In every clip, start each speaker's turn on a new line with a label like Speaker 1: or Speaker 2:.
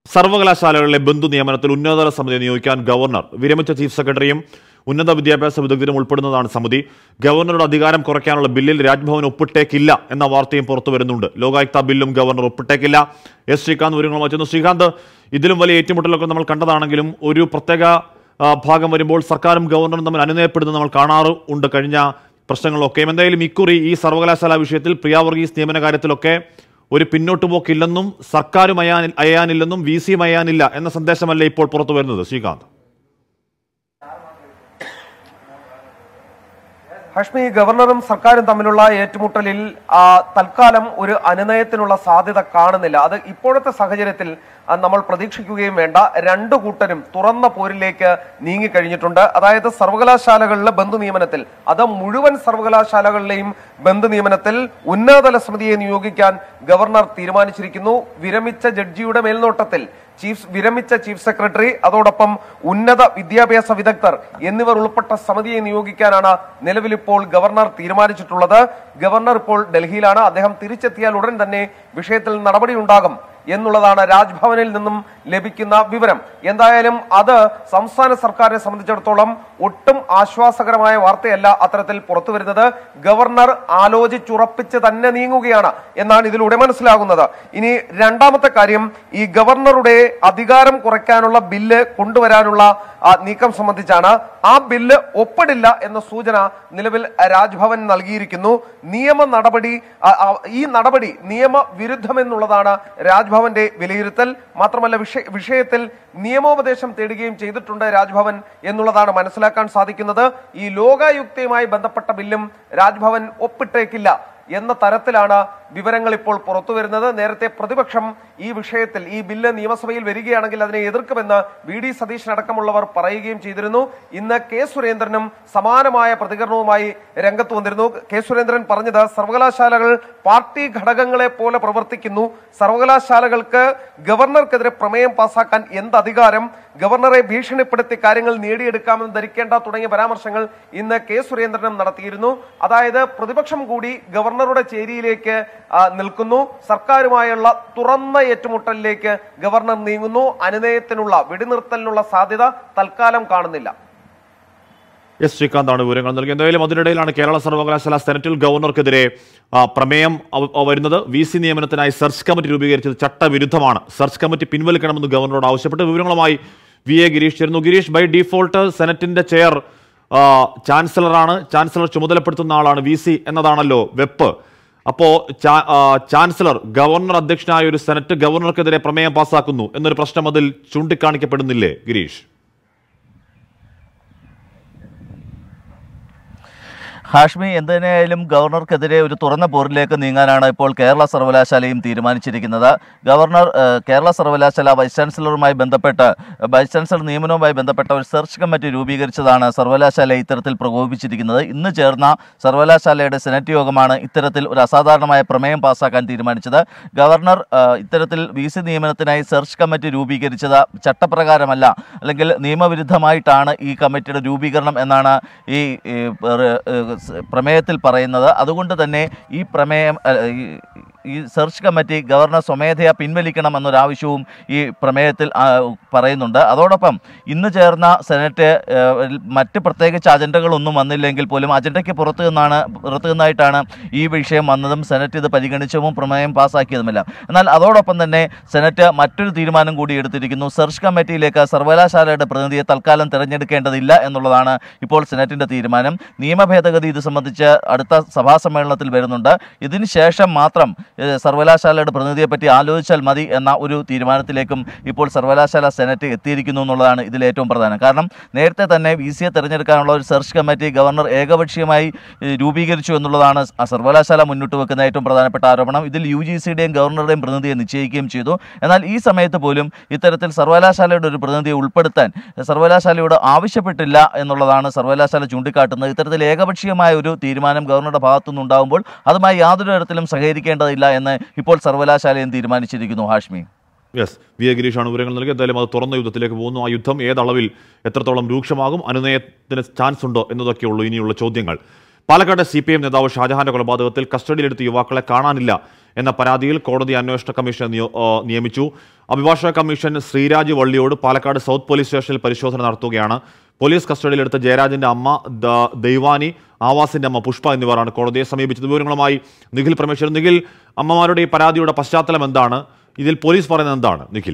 Speaker 1: സർവകലാശാലകളിലെ ബന്ധു നിയമനത്തിൽ ഉന്നതതല സമിതി നിയോഗിക്കാൻ ഗവർണർ വിരമിച്ച ചീഫ് സെക്രട്ടറിയും ഉന്നത വിദ്യാഭ്യാസ വിദഗ്ധരും ഉൾപ്പെടുന്നതാണ് സമിതി ഗവർണറുടെ അധികാരം കുറയ്ക്കാനുള്ള ബില്ലിൽ രാജ്ഭവൻ ഒപ്പിട്ടേക്കില്ല എന്ന വാർത്തയും പുറത്തു വരുന്നുണ്ട് ലോകായുക്ത ബില്ലും ഗവർണർ ഒപ്പിട്ടേക്കില്ല എസ് ശ്രീകാന്ത് വിവരങ്ങൾ മാറ്റുന്നു ശ്രീകാന്ത് ഇതിലും വലിയ ഏറ്റുമുട്ടലൊക്കെ നമ്മൾ കണ്ടതാണെങ്കിലും ഒരു പ്രത്യേക ആ, ഭാഗം വരുമ്പോൾ സർക്കാരും ഗവർണറും തമ്മിൽ അനുനയപ്പെടുന്നത് നമ്മൾ കാണാറ് ഉണ്ട് കഴിഞ്ഞ പ്രശ്നങ്ങളിലൊക്കെ എന്തായാലും ഇക്കുറി ഈ സർവകലാശാല വിഷയത്തിൽ പ്രിയ വർഗീസ് നിയമന കാര്യത്തിലൊക്കെ ഒരു പിന്നോട്ട് പോക്കില്ലെന്നും സർക്കാരും അയാൻ അയാനില്ലെന്നും വി സിയും അയാനില്ല എന്ന സന്ദേശമല്ലേ ഇപ്പോൾ പുറത്തു വരുന്നത് ശ്രീകാന്ത്
Speaker 2: ഹഷ്മി ഗവർണറും സർക്കാരും തമ്മിലുള്ള ഏറ്റുമുട്ടലിൽ ആ, തൽക്കാലം ഒരു അനുനയത്തിനുള്ള സാധ്യത കാണുന്നില്ല അത് ഇപ്പോഴത്തെ സാഹചര്യത്തിൽ ആ, നമ്മൾ പ്രതീക്ഷിക്കുകയും വേണ്ട രണ്ടു കൂട്ടരും തുറന്ന പോരിലേക്ക് നീങ്ങിക്കഴിഞ്ഞിട്ടുണ്ട് അതായത് സർവകലാശാലകളിലെ ബന്ധു നിയമനത്തിൽ അത് മുഴുവൻ സർവകലാശാലകളിലെയും ബന്ധു നിയമനത്തിൽ ഉന്നതതല സമിതിയെ നിയോഗിക്കാൻ ഗവർണർ തീരുമാനിച്ചിരിക്കുന്നു വിരമിച്ച ജഡ്ജിയുടെ മേൽനോട്ടത്തിൽ ചീഫ് വിരമിച്ച ചീഫ് സെക്രട്ടറി അതോടൊപ്പം ഉന്നത വിദ്യാഭ്യാസ വിദഗ്ധർ എന്നിവർ ഉൾപ്പെട്ട സമിതിയെ നിയോഗിക്കാനാണ് നിലവിലിപ്പോൾ ഗവർണർ തീരുമാനിച്ചിട്ടുള്ളത് ഗവർണർ ഇപ്പോൾ ഡൽഹിയിലാണ് അദ്ദേഹം തിരിച്ചെത്തിയാൽ ഉടൻ തന്നെ വിഷയത്തിൽ നടപടിയുണ്ടാകും എന്നുള്ളതാണ് രാജ്ഭവനിൽ നിന്നും ലഭിക്കുന്ന വിവരം എന്തായാലും അത് സംസ്ഥാന സർക്കാരിനെ സംബന്ധിച്ചിടത്തോളം ഒട്ടും ആശ്വാസകരമായ വാർത്തയല്ല അത്തരത്തിൽ പുറത്തു വരുന്നത് ഗവർണർ ആലോചിച്ചുറപ്പിച്ച് തന്നെ നീങ്ങുകയാണ് എന്നാണ് ഇതിലൂടെ മനസ്സിലാകുന്നത് ഇനി രണ്ടാമത്തെ കാര്യം ഈ ഗവർണറുടെ അധികാരം കുറയ്ക്കാനുള്ള ബില്ല് കൊണ്ടുവരാനുള്ള ആ, നീക്കം സംബന്ധിച്ചാണ് ആ ബില്ല് ഒപ്പിടില്ല എന്ന സൂചന നിലവിൽ രാജ്ഭവൻ നൽകിയിരിക്കുന്നു നിയമ നടപടി ആ, ആ, ഈ നടപടി നിയമവിരുദ്ധമെന്നുള്ളതാണ് രാജ്ഭവന്റെ വിലയിരുത്തൽ മാത്രമല്ല വിഷയ വിഷയത്തിൽ നിയമോപദേശം തേടുകയും ചെയ്തിട്ടുണ്ട് രാജ്ഭവൻ എന്നുള്ളതാണ് മനസ്സിലാക്കാൻ സാധിക്കുന്നത് ഈ ലോകായുക്തയുമായി ബന്ധപ്പെട്ട ബില്ലും രാജ്ഭവൻ ഒപ്പിട്ടേക്കില്ല എന്ന തരത്തിലാണ് വിവരങ്ങൾ ഇപ്പോൾ പുറത്തു വരുന്നത് നേരത്തെ പ്രതിപക്ഷം ഈ വിഷയത്തിൽ ഈ ബില്ല് നിയമസഭയിൽ വരികയാണെങ്കിൽ അതിനെ എതിർക്കുമെന്ന് വി ഡി സതീശൻ അടക്കമുള്ളവർ പറയുകയും ചെയ്തിരുന്നു ഇന്ന് കെ സുരേന്ദ്രനും സമാനമായ പ്രതികരണവുമായി രംഗത്ത് വന്നിരുന്നു കെ സുരേന്ദ്രൻ പറഞ്ഞത് സർവകലാശാലകൾ പാർട്ടി ഘടകങ്ങളെ പോലെ പ്രവർത്തിക്കുന്നു സർവകലാശാലകൾക്ക് ഗവർണർക്കെതിരെ പ്രമേയം പാസാക്കാൻ എന്ത് അധികാരം ഗവർണറെ ഭീഷണിപ്പെടുത്തി കാര്യങ്ങൾ നേടിയെടുക്കാമെന്ന് ധരിക്കേണ്ട തുടങ്ങിയ പരാമർശങ്ങൾ ഇന്ന് കെ സുരേന്ദ്രനും നടത്തിയിരുന്നു അതായത് പ്രതിപക്ഷം കൂടി ഗവർണറുടെ ചേരിയിലേക്ക് ആ, നിൽക്കുന്നു സർക്കാരുമായുള്ള തുറന്ന ഏറ്റുമുട്ടലിലേക്ക് ഗവർണർ നീങ്ങുന്നു അനുനയത്തിനുള്ള വെടിനിർത്തലിനുള്ള സാധ്യത തൽക്കാലം കാണുന്നില്ല
Speaker 1: എസ് ശ്രീകാന്താണ് വിവരങ്ങൾ നൽകി എന്തായാലും അതിനിടയിലാണ് കേരള സർവകലാശാല സെനറ്റിൽ ഗവർണർക്കെതിരെ ആ, പ്രമേയം അവ- അവ- വരുന്നത് വി സി നിയമനത്തിനായി സെർച്ച് കമ്മിറ്റി രൂപീകരിച്ചത് ചട്ടവിരുദ്ധമാണ് സെർച്ച് കമ്മിറ്റി പിൻവലിക്കണമെന്ന് ഗവർണറോട് ആവശ്യപ്പെട്ട് വിവരങ്ങളുമായി വി എ ഗിരീഷ് ചേരുന്നു ഗിരീഷ് ബൈ ഡീഫോൾട്ട് സെനറ്റിന്റെ ചെയർ ആ, ചാൻസലറാണ് ചാൻസലർ ചുമതലപ്പെടുത്തുന്ന ആളാണ് വി സി എന്നതാണല്ലോ വെപ്പ് അപ്പോ ചാ- ആ, ചാൻസലർ ഗവർണർ അധ്യക്ഷനായ ഒരു സെനറ്റ് ഗവർണർക്കെതിരെ പ്രമേയം പാസ്സാക്കുന്നു എന്നൊരു പ്രശ്നം അതിൽ ചൂണ്ടിക്കാണിക്കപ്പെടുന്നില്ലേ ഗിരീഷ്
Speaker 3: ഹാഷ്മി എന്തിനായാലും ഗവർണർക്കെതിരെ ഒരു തുറന്ന പോരിലേക്ക് നീങ്ങാനാണ് ഇപ്പോൾ കേരള സർവകലാശാലയും തീരുമാനിച്ചിരിക്കുന്നത് ഗവർണർ ഏഹ്, കേരള സർവകലാശാല വൈസ് ചാൻസലറുമായി ബന്ധപ്പെട്ട് വൈസ് ചാൻസലർ നിയമനവുമായി ബന്ധപ്പെട്ട ഒരു സെർച്ച് കമ്മിറ്റി രൂപീകരിച്ചതാണ് സർവകലാശാല ഇത്തരത്തിൽ പ്രകോപിപ്പിച്ചിരിക്കുന്നത് ഇന്ന് ചേർന്ന സർവകലാശാലയുടെ സെനറ്റ് യോഗമാണ് ഇത്തരത്തിൽ ഒരു അസാധാരണമായ പ്രമേയം പാസ്സാക്കാൻ തീരുമാനിച്ചത് ഗവർണർ ഏഹ്, ഇത്തരത്തിൽ വി സി നിയമനത്തിനായി സെർച്ച് കമ്മിറ്റി രൂപീകരിച്ചത് ചട്ടപ്രകാരമല്ല അല്ലെങ്കിൽ നിയമവിരുദ്ധമായിട്ടാണ് ഈ കമ്മിറ്റിയുടെ രൂപീകരണം എന്നാണ് ഈ ഈ, ഏഹ്, ഏഹ്, സ് പ്രമേയത്തിൽ പറയുന്നത് അതുകൊണ്ട് തന്നെ ഈ പ്രമേയം അല്ല, ഈ- ഈ സെർച്ച് കമ്മിറ്റി ഗവർണർ സ്വമേധയാ പിൻവലിക്കണം എന്നൊരാവശ്യവും ഈ പ്രമേയത്തിൽ ആ, പറയുന്നുണ്ട് അതോടൊപ്പം ഇന്ന് ചേർന്ന സെനറ്റ് ഏഹ്, മറ്റ് പ്രത്യേകിച്ച് അജണ്ടകളൊന്നും വന്നില്ലെങ്കിൽ പോലും അജണ്ടയ്ക്ക് പുറത്തു നിന്നാണ് പുറത്തു നിന്നായിട്ടാണ് ഈ വിഷയം വന്നതും സെനറ്റ് ഇത് പരിഗണിച്ചതും പ്രമേയം പാസ്സാക്കിയതുമെല്ലാം എന്നാൽ അതോടൊപ്പം തന്നെ സെനറ്റ് മറ്റൊരു തീരുമാനം കൂടി എടുത്തിരിക്കുന്നു സെർച്ച് കമ്മിറ്റിയിലേക്ക് സർവകലാശാലയുടെ പ്രതിനിധിയെ തൽക്കാലം തിരഞ്ഞെടുക്കേണ്ടതില്ല എന്നുള്ളതാണ് ഇപ്പോൾ സെനറ്റിന്റെ തീരുമാനം നിയമ ഭേദഗതി ഇത് സംബന്ധിച്ച് അടുത്ത സഭാ സമ്മേളനത്തിൽ വരുന്നുണ്ട് ഇതിന് ശേഷം മാത്രം ഏഹ്, സർവകലാശാലയുടെ പ്രതിനിധിയെ പറ്റി ആലോചിച്ചാൽ മതി എന്ന ഒരു തീരുമാനത്തിലേക്കും ഇപ്പോൾ സർവകലാശാല സെനറ്റ് എത്തിയിരിക്കുന്നു എന്നുള്ളതാണ് ഇതിൽ ഏറ്റവും പ്രധാനം കാരണം നേരത്തെ തന്നെ വി സിയെ തിരഞ്ഞെടുക്കാനുള്ള ഒരു സെർച്ച് കമ്മിറ്റി ഗവർണർ ഏകപക്ഷീയമായി ഏഹ്, രൂപീകരിച്ചു എന്നുള്ളതാണ് ആ സർവകലാശാല മുന്നോട്ട് വെക്കുന്ന ഏറ്റവും പ്രധാനപ്പെട്ട ആരോപണം ഇതിൽ യു ജി സിയുടെയും ഗവർണറുടെയും പ്രതിനിധിയെ നിശ്ചയിക്കുകയും ചെയ്തു എന്നാൽ ഈ സമയത്ത് പോലും ഇത്തരത്തിൽ സർവകലാശാലയുടെ ഒരു പ്രതിനിധിയെ ഉൾപ്പെടുത്താൻ സർവകലാശാലയോട് ആവശ്യപ്പെട്ടില്ല എന്നുള്ളതാണ് സർവകലാശാല ചൂണ്ടിക്കാട്ടുന്നത് ഇത്തരത്തിൽ ഏകപക്ഷീയമായ ഒരു തീരുമാനം ഗവർണറുടെ ഭാഗത്തുനിന്ന് ഉണ്ടാകുമ്പോൾ അതുമായി യാതൊരു തരത്തിലും സഹകരിക്കേണ്ടതില്ല എന്ന് ഇപ്പോൾ സർവകലാശാലയും തീരുമാനിച്ചിരിക്കുന്നു ഹാഷ്മി
Speaker 1: യെസ് വി എ ഗിരീഷാണ് വിവരങ്ങൾ നൽകി എന്തായാലും അത് തുറന്ന യുദ്ധത്തിലേക്ക് പോകുന്നു ആ യുദ്ധം ഏതളവിൽ എത്രത്തോളം രൂക്ഷമാകും അനുനയത്തിന് ചാൻസ് ഉണ്ടോ എന്നതൊക്കെയുള്ളൂ ഇനിയുള്ള ചോദ്യങ്ങൾ പാലക്കാട് സി പി എം നേതാവ് ഷാജഹാന്റെ കൊലപാതകത്തിൽ കസ്റ്റഡിയിലെടുത്ത യുവാക്കളെ കാണാനില്ല എന്ന പരാതിയിൽ കോടതി അന്വേഷണ കമ്മീഷനെ നിയോ- ആ, നിയമിച്ചു അഭിഭാഷക commission Sreeraj Valliyode Palakkad south police സ്റ്റേഷനിൽ പരിശോധന നടത്തുകയാണ് പോലീസ് കസ്റ്റഡിയിലെടുത്ത ജയരാജന്റെ അമ്മ ദ- ദൈവാനി ആവാസിന്റെ അമ്മ പുഷ്പ എന്നിവരാണ് കോടതിയെ സമീപിച്ചത് വിവരങ്ങളുമായി നിഖിൽ പരമേശ്വരൻ നിഖിൽ അമ്മമാരുടെ ഈ പരാതിയുടെ പശ്ചാത്തലം എന്താണ് ഇതിൽ പോലീസ് പറയുന്നത് എന്താണ് നിഖിൽ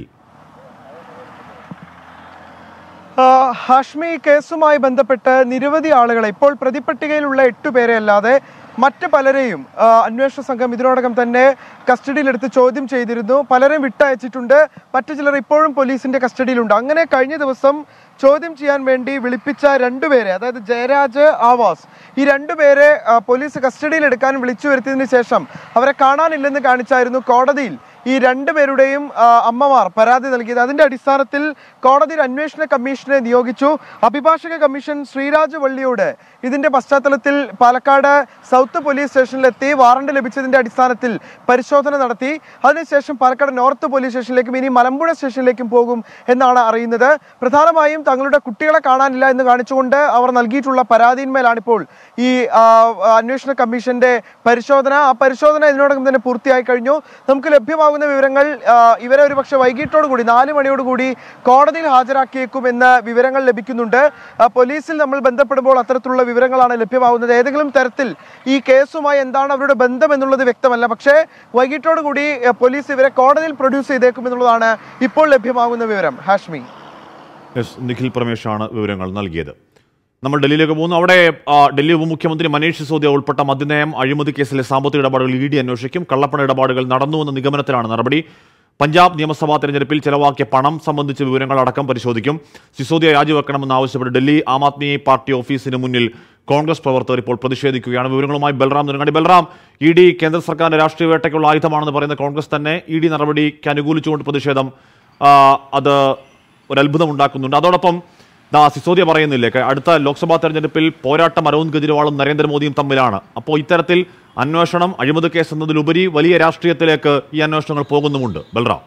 Speaker 4: ആ, ഹാഷ്മി കേസുമായി ബന്ധപ്പെട്ട് നിരവധി ആളുകളെ ഇപ്പോൾ പ്രതിപട്ടികയിലുള്ള എട്ടു പേരെ അല്ലാതെ മറ്റ് പലരെയും ആ, അന്വേഷണ സംഘം ഇതിനോടകം തന്നെ കസ്റ്റഡിയിലെടുത്ത് ചോദ്യം ചെയ്തിരുന്നു പലരെയും വിട്ടയച്ചിട്ടുണ്ട് മറ്റു ചിലർ ഇപ്പോഴും പോലീസിന്റെ കസ്റ്റഡിയിലുണ്ട് അങ്ങനെ കഴിഞ്ഞ ദിവസം ചോദ്യം ചെയ്യാൻ വേണ്ടി വിളിപ്പിച്ച രണ്ടുപേരെ അതായത് ജയരാജ് ആവാസ് ഈ രണ്ടുപേരെ ആ, പോലീസ് കസ്റ്റഡിയിലെടുക്കാൻ വിളിച്ചു വരുത്തിയതിനു ശേഷം അവരെ കാണാനില്ലെന്ന് കാണിച്ചായിരുന്നു കോടതിയിൽ ഈ രണ്ടുപേരുടെയും ആ, അമ്മമാർ പരാതി നൽകിയത് അതിന്റെ അടിസ്ഥാനത്തിൽ കോടതി ഒരു അന്വേഷണ കമ്മീഷനെ നിയോഗിച്ചു അഭിഭാഷക കമ്മീഷൻ ശ്രീരാജ് വള്ളിയോട് ഇതിന്റെ പശ്ചാത്തലത്തിൽ പാലക്കാട് സൗത്ത് പോലീസ് സ്റ്റേഷനിലെത്തി വാറണ്ട് ലഭിച്ചതിന്റെ അടിസ്ഥാനത്തിൽ പരിശോധന നടത്തി അതിനുശേഷം പാലക്കാട് നോർത്ത് പോലീസ് സ്റ്റേഷനിലേക്കും ഇനി മലമ്പുഴ സ്റ്റേഷനിലേക്കും പോകും എന്നാണ് അറിയുന്നത് പ്രധാനമായും തങ്ങളുടെ കുട്ടികളെ കാണാനില്ല എന്ന് കാണിച്ചുകൊണ്ട് അവർ നൽകിയിട്ടുള്ള പരാതിന്മേലാണിപ്പോൾ ഈ ആ, അന്വേഷണ കമ്മീഷന്റെ പരിശോധന ആ പരിശോധന ഇതിനോടകം തന്നെ പൂർത്തിയായി കഴിഞ്ഞു നമുക്ക് ലഭ്യമാകുന്ന വിവരങ്ങൾ ആ, ഇവരെ ഒരുപക്ഷെ വൈകിട്ടോട് കൂടി നാല് മണിയോട് കൂടി കോടതിയിൽ ഹാജരാക്കിയേക്കുമെന്ന് വിവരങ്ങൾ ലഭിക്കുന്നുണ്ട് ആ, പോലീസിൽ നമ്മൾ ബന്ധപ്പെടുമ്പോൾ അത്തരത്തിലുള്ള വിവരങ്ങളാണ് ലഭ്യമാകുന്നത് ഏതെങ്കിലും തരത്തിൽ ഈ കേസുമായി എന്താണ് അവരുടെ ബന്ധം എന്നുള്ളത് വ്യക്തമല്ല പക്ഷേ വൈകിട്ടോട് കൂടി ആ, പോലീസ് ഇവരെ കോടതിയിൽ പ്രൊഡ്യൂസ് ചെയ്തേക്കും എന്നുള്ളതാണ് ഇപ്പോൾ ലഭ്യമാകുന്ന വിവരം ഹാഷ്മി
Speaker 1: എസ് നിഖിൽ പരമേശാണ് വിവരങ്ങൾ നൽകിയത് നമ്മൾ ഡൽഹിയിലേക്ക് പോകുന്നു അവിടെ ആ, ഡൽഹി ഉപമുഖ്യമന്ത്രി മനീഷ് സിസോദിയ ഉൾപ്പെട്ട മദ്യനയം അഴിമതി കേസിലെ സാമ്പത്തിക ഇടപാടുകൾ ഇ ഡി അന്വേഷിക്കും കള്ളപ്പണ ഇടപാടുകൾ നടന്നുവെന്ന നിഗമനത്തിലാണ് നടപടി പഞ്ചാബ് നിയമസഭാ തെരഞ്ഞെടുപ്പിൽ ചെലവാക്കിയ പണം സംബന്ധിച്ച വിവരങ്ങൾ അടക്കം പരിശോധിക്കും സിസോദിയ രാജിവെക്കണമെന്ന് ആവശ്യപ്പെട്ട് ഡൽഹി ആം ആദ്മി പാർട്ടി ഓഫീസിന് മുന്നിൽ കോൺഗ്രസ് പ്രവർത്തകർ ഇപ്പോൾ പ്രതിഷേധിക്കുകയാണ് വിവരങ്ങളുമായി ബൽറാം നെടുങ്ങാടി ബൽറാം ഇ ഡി കേന്ദ്ര സർക്കാരിന്റെ രാഷ്ട്രീയ വേട്ടയ്ക്കുള്ള ആയുധമാണെന്ന് പറയുന്ന കോൺഗ്രസ് തന്നെ ഇ ഡി നടപടിക്ക് അനുകൂലിച്ചുകൊണ്ട് പ്രതിഷേധം ആ, അത് ഒരു അത്ഭുതം ഉണ്ടാക്കുന്നുണ്ട് അതോടൊപ്പം ദാ സിസോദിയ പറയുന്നില്ലേ ക- അടുത്ത ലോക്സഭാ തെരഞ്ഞെടുപ്പിൽ പോരാട്ടം അരവിന്ദ് കെജ്രിവാളും നരേന്ദ്രമോദിയും തമ്മിലാണ് അപ്പോൾ ഇത്തരത്തിൽ അന്വേഷണം അഴിമതി കേസ് എന്നതിലുപരി വലിയ രാഷ്ട്രീയത്തിലേക്ക് ഈ അന്വേഷണങ്ങൾ പോകുന്നുമുണ്ട് ബൽറാം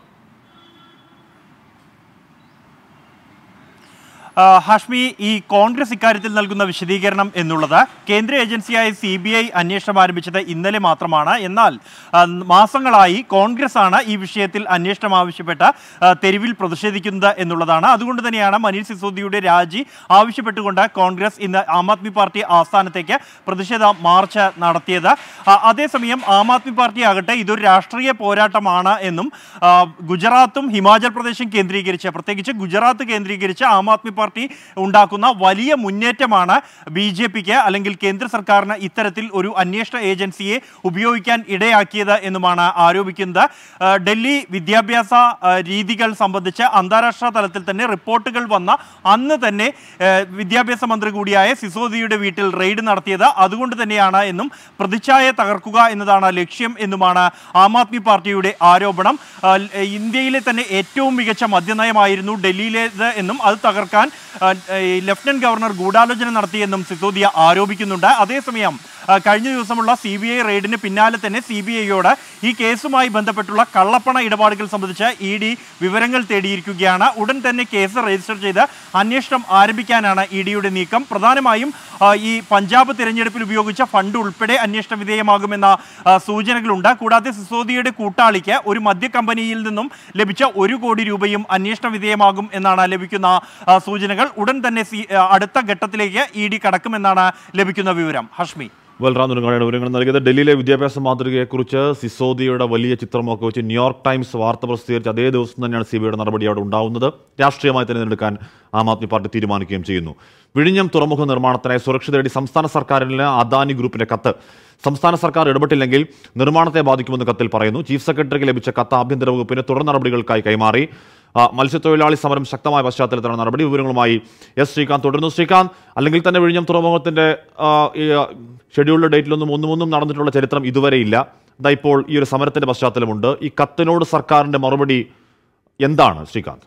Speaker 5: ആ, ഹാഷ്മി ഈ കോൺഗ്രസ് ഇക്കാര്യത്തിൽ നൽകുന്ന വിശദീകരണം എന്നുള്ളത് കേന്ദ്ര ഏജൻസിയായ സി ബി ഐ അന്വേഷണം ആരംഭിച്ചത് ഇന്നലെ മാത്രമാണ് എന്നാൽ ആ, മാസങ്ങളായി കോൺഗ്രസ് ആണ് ഈ വിഷയത്തിൽ അന്വേഷണം ആവശ്യപ്പെട്ട ആ, തെരുവിൽ പ്രതിഷേധിക്കുന്നത് എന്നുള്ളതാണ് അതുകൊണ്ട് തന്നെയാണ് മനീഷ് സിസോദിയുടെ രാജി ആവശ്യപ്പെട്ടുകൊണ്ട് കോൺഗ്രസ് ഇന്ന് ആം ആദ്മി പാർട്ടി ആസ്ഥാനത്തേക്ക് പ്രതിഷേധ മാർച്ച് നടത്തിയത് ആ, അതേസമയം ആം ആദ്മി പാർട്ടി ആകട്ടെ ഇതൊരു രാഷ്ട്രീയ പോരാട്ടമാണ് എന്നും ആ, ഗുജറാത്തും ഹിമാചൽ പ്രദേശും കേന്ദ്രീകരിച്ച് പ്രത്യേകിച്ച് ഗുജറാത്ത് കേന്ദ്രീകരിച്ച് ആം ആദ്മി പാർട്ടി ഉണ്ടാക്കുന്ന വലിയ മുന്നേറ്റമാണ് ബി ജെ പിക്ക് അല്ലെങ്കിൽ കേന്ദ്ര സർക്കാരിന് ഇത്തരത്തിൽ ഒരു അന്വേഷണ ഏജൻസിയെ ഉപയോഗിക്കാൻ ഇടയാക്കിയത് എന്നുമാണ് ആരോപിക്കുന്നത് ആ, ഡൽഹി വിദ്യാഭ്യാസ ആ, രീതികൾ സംബന്ധിച്ച് അന്താരാഷ്ട്ര തലത്തിൽ തന്നെ റിപ്പോർട്ടുകൾ വന്ന അന്ന് തന്നെ ആ, വിദ്യാഭ്യാസ മന്ത്രി കൂടിയായ സിസോദിയുടെ വീട്ടിൽ റെയ്ഡ് നടത്തിയത് അതുകൊണ്ട് തന്നെയാണ് എന്നും പ്രതിച്ഛായ തകർക്കുക എന്നതാണ് ലക്ഷ്യം എന്നുമാണ് ആം ആദ്മി പാർട്ടിയുടെ ആരോപണം ആ, ല- ഇന്ത്യയിലെ തന്നെ ഏറ്റവും മികച്ച മദ്യനയമായിരുന്നു ഡൽഹിയിലേത് എന്നും അത് തകർക്കാൻ ആ, ഈ ലഫ്റ്റനന്റ് ഗവർണർ ഗൂഢാലോചന നടത്തിയെന്നും സിസോദിയ ആരോപിക്കുന്നുണ്ട് അതേസമയം ആ, കഴിഞ്ഞ ദിവസമുള്ള സി ബി ഐ റെയ്ഡിന് പിന്നാലെ തന്നെ സി ബി ഐയോട് ഈ കേസുമായി ബന്ധപ്പെട്ടുള്ള കള്ളപ്പണ ഇടപാടുകൾ സംബന്ധിച്ച് ഇ ഡി വിവരങ്ങൾ തേടിയിരിക്കുകയാണ് ഉടൻ തന്നെ കേസ് രജിസ്റ്റർ ചെയ്ത് അന്വേഷണം ആരംഭിക്കാനാണ് ഇ ഡിയുടെ നീക്കം പ്രധാനമായും ആ, ഈ പഞ്ചാബ് തിരഞ്ഞെടുപ്പിൽ ഉപയോഗിച്ച ഫണ്ട് ഉൾപ്പെടെ അന്വേഷണ വിധേയമാകുമെന്ന ആ, സൂചനകളുണ്ട് കൂടാതെ സിസോദിയുടെ കൂട്ടാളിക്ക് ഒരു മദ്യ കമ്പനിയിൽ നിന്നും ലഭിച്ച ഒരു കോടി രൂപയും അന്വേഷണ വിധേയമാകും എന്നാണ് ലഭിക്കുന്ന ആ, സൂചനകൾ ഉടൻ തന്നെ സി ആ, അടുത്ത ഘട്ടത്തിലേക്ക് ഇ ഡി കടക്കുമെന്നാണ് ലഭിക്കുന്ന വിവരം ഹഷ്മി
Speaker 1: ബൽറാം നെടുങ്ങാടിയുടെ വിവരങ്ങൾ നൽകിയത് ഡൽഹിയിലെ വിദ്യാഭ്യാസ മാതൃകയെക്കുറിച്ച് സിസോദിയുടെ വലിയ ചിത്രമൊക്കെ വെച്ച് ന്യൂയോർക്ക് ടൈംസ് വാർത്ത പ്രസിദ്ധീകരിച്ച അതേ ദിവസം തന്നെയാണ് സി ബി ഐയുടെ നടപടി അവിടെ ഉണ്ടാവുന്നത് രാഷ്ട്രീയമായി തിരഞ്ഞെടുക്കാൻ ആം ആദ്മി പാർട്ടി തീരുമാനിക്കുകയും ചെയ്യുന്നു വിഴിഞ്ഞം തുറമുഖ നിർമ്മാണത്തിനായി സുരക്ഷ തേടി സംസ്ഥാന സർക്കാരിന് അദാനി ഗ്രൂപ്പിന്റെ കത്ത് സംസ്ഥാന സർക്കാർ ഇടപെട്ടില്ലെങ്കിൽ നിർമ്മാണത്തെ ബാധിക്കുമെന്ന് കത്തിൽ പറയുന്നു ചീഫ് സെക്രട്ടറിക്ക് ലഭിച്ച കത്ത് ആഭ്യന്തര വകുപ്പിന് തുടർ നടപടികൾക്കായി കൈമാറി ആ, മത്സ്യത്തൊഴിലാളി സമരം ശക്തമായ പശ്ചാത്തലത്തിലാണ് നടപടി വിവരങ്ങളുമായി എസ് ശ്രീകാന്ത് തുടരുന്നു ശ്രീകാന്ത് അല്ലെങ്കിൽ തന്നെ വിഴിഞ്ഞം തുറമുഖത്തിന്റെ ആ, ഈ, ആ, ഷെഡ്യൂൾഡ് ഡേറ്റിലൊന്നും ഒന്നും ഒന്നും നടന്നിട്ടുള്ള ചരിത്രം ഇതുവരെ ഇല്ല ഇതാ ഇപ്പോൾ ഈ ഒരു സമരത്തിന്റെ പശ്ചാത്തലമുണ്ട് ഈ കത്തിനോട് സർക്കാരിന്റെ മറുപടി എന്താണ് ശ്രീകാന്ത്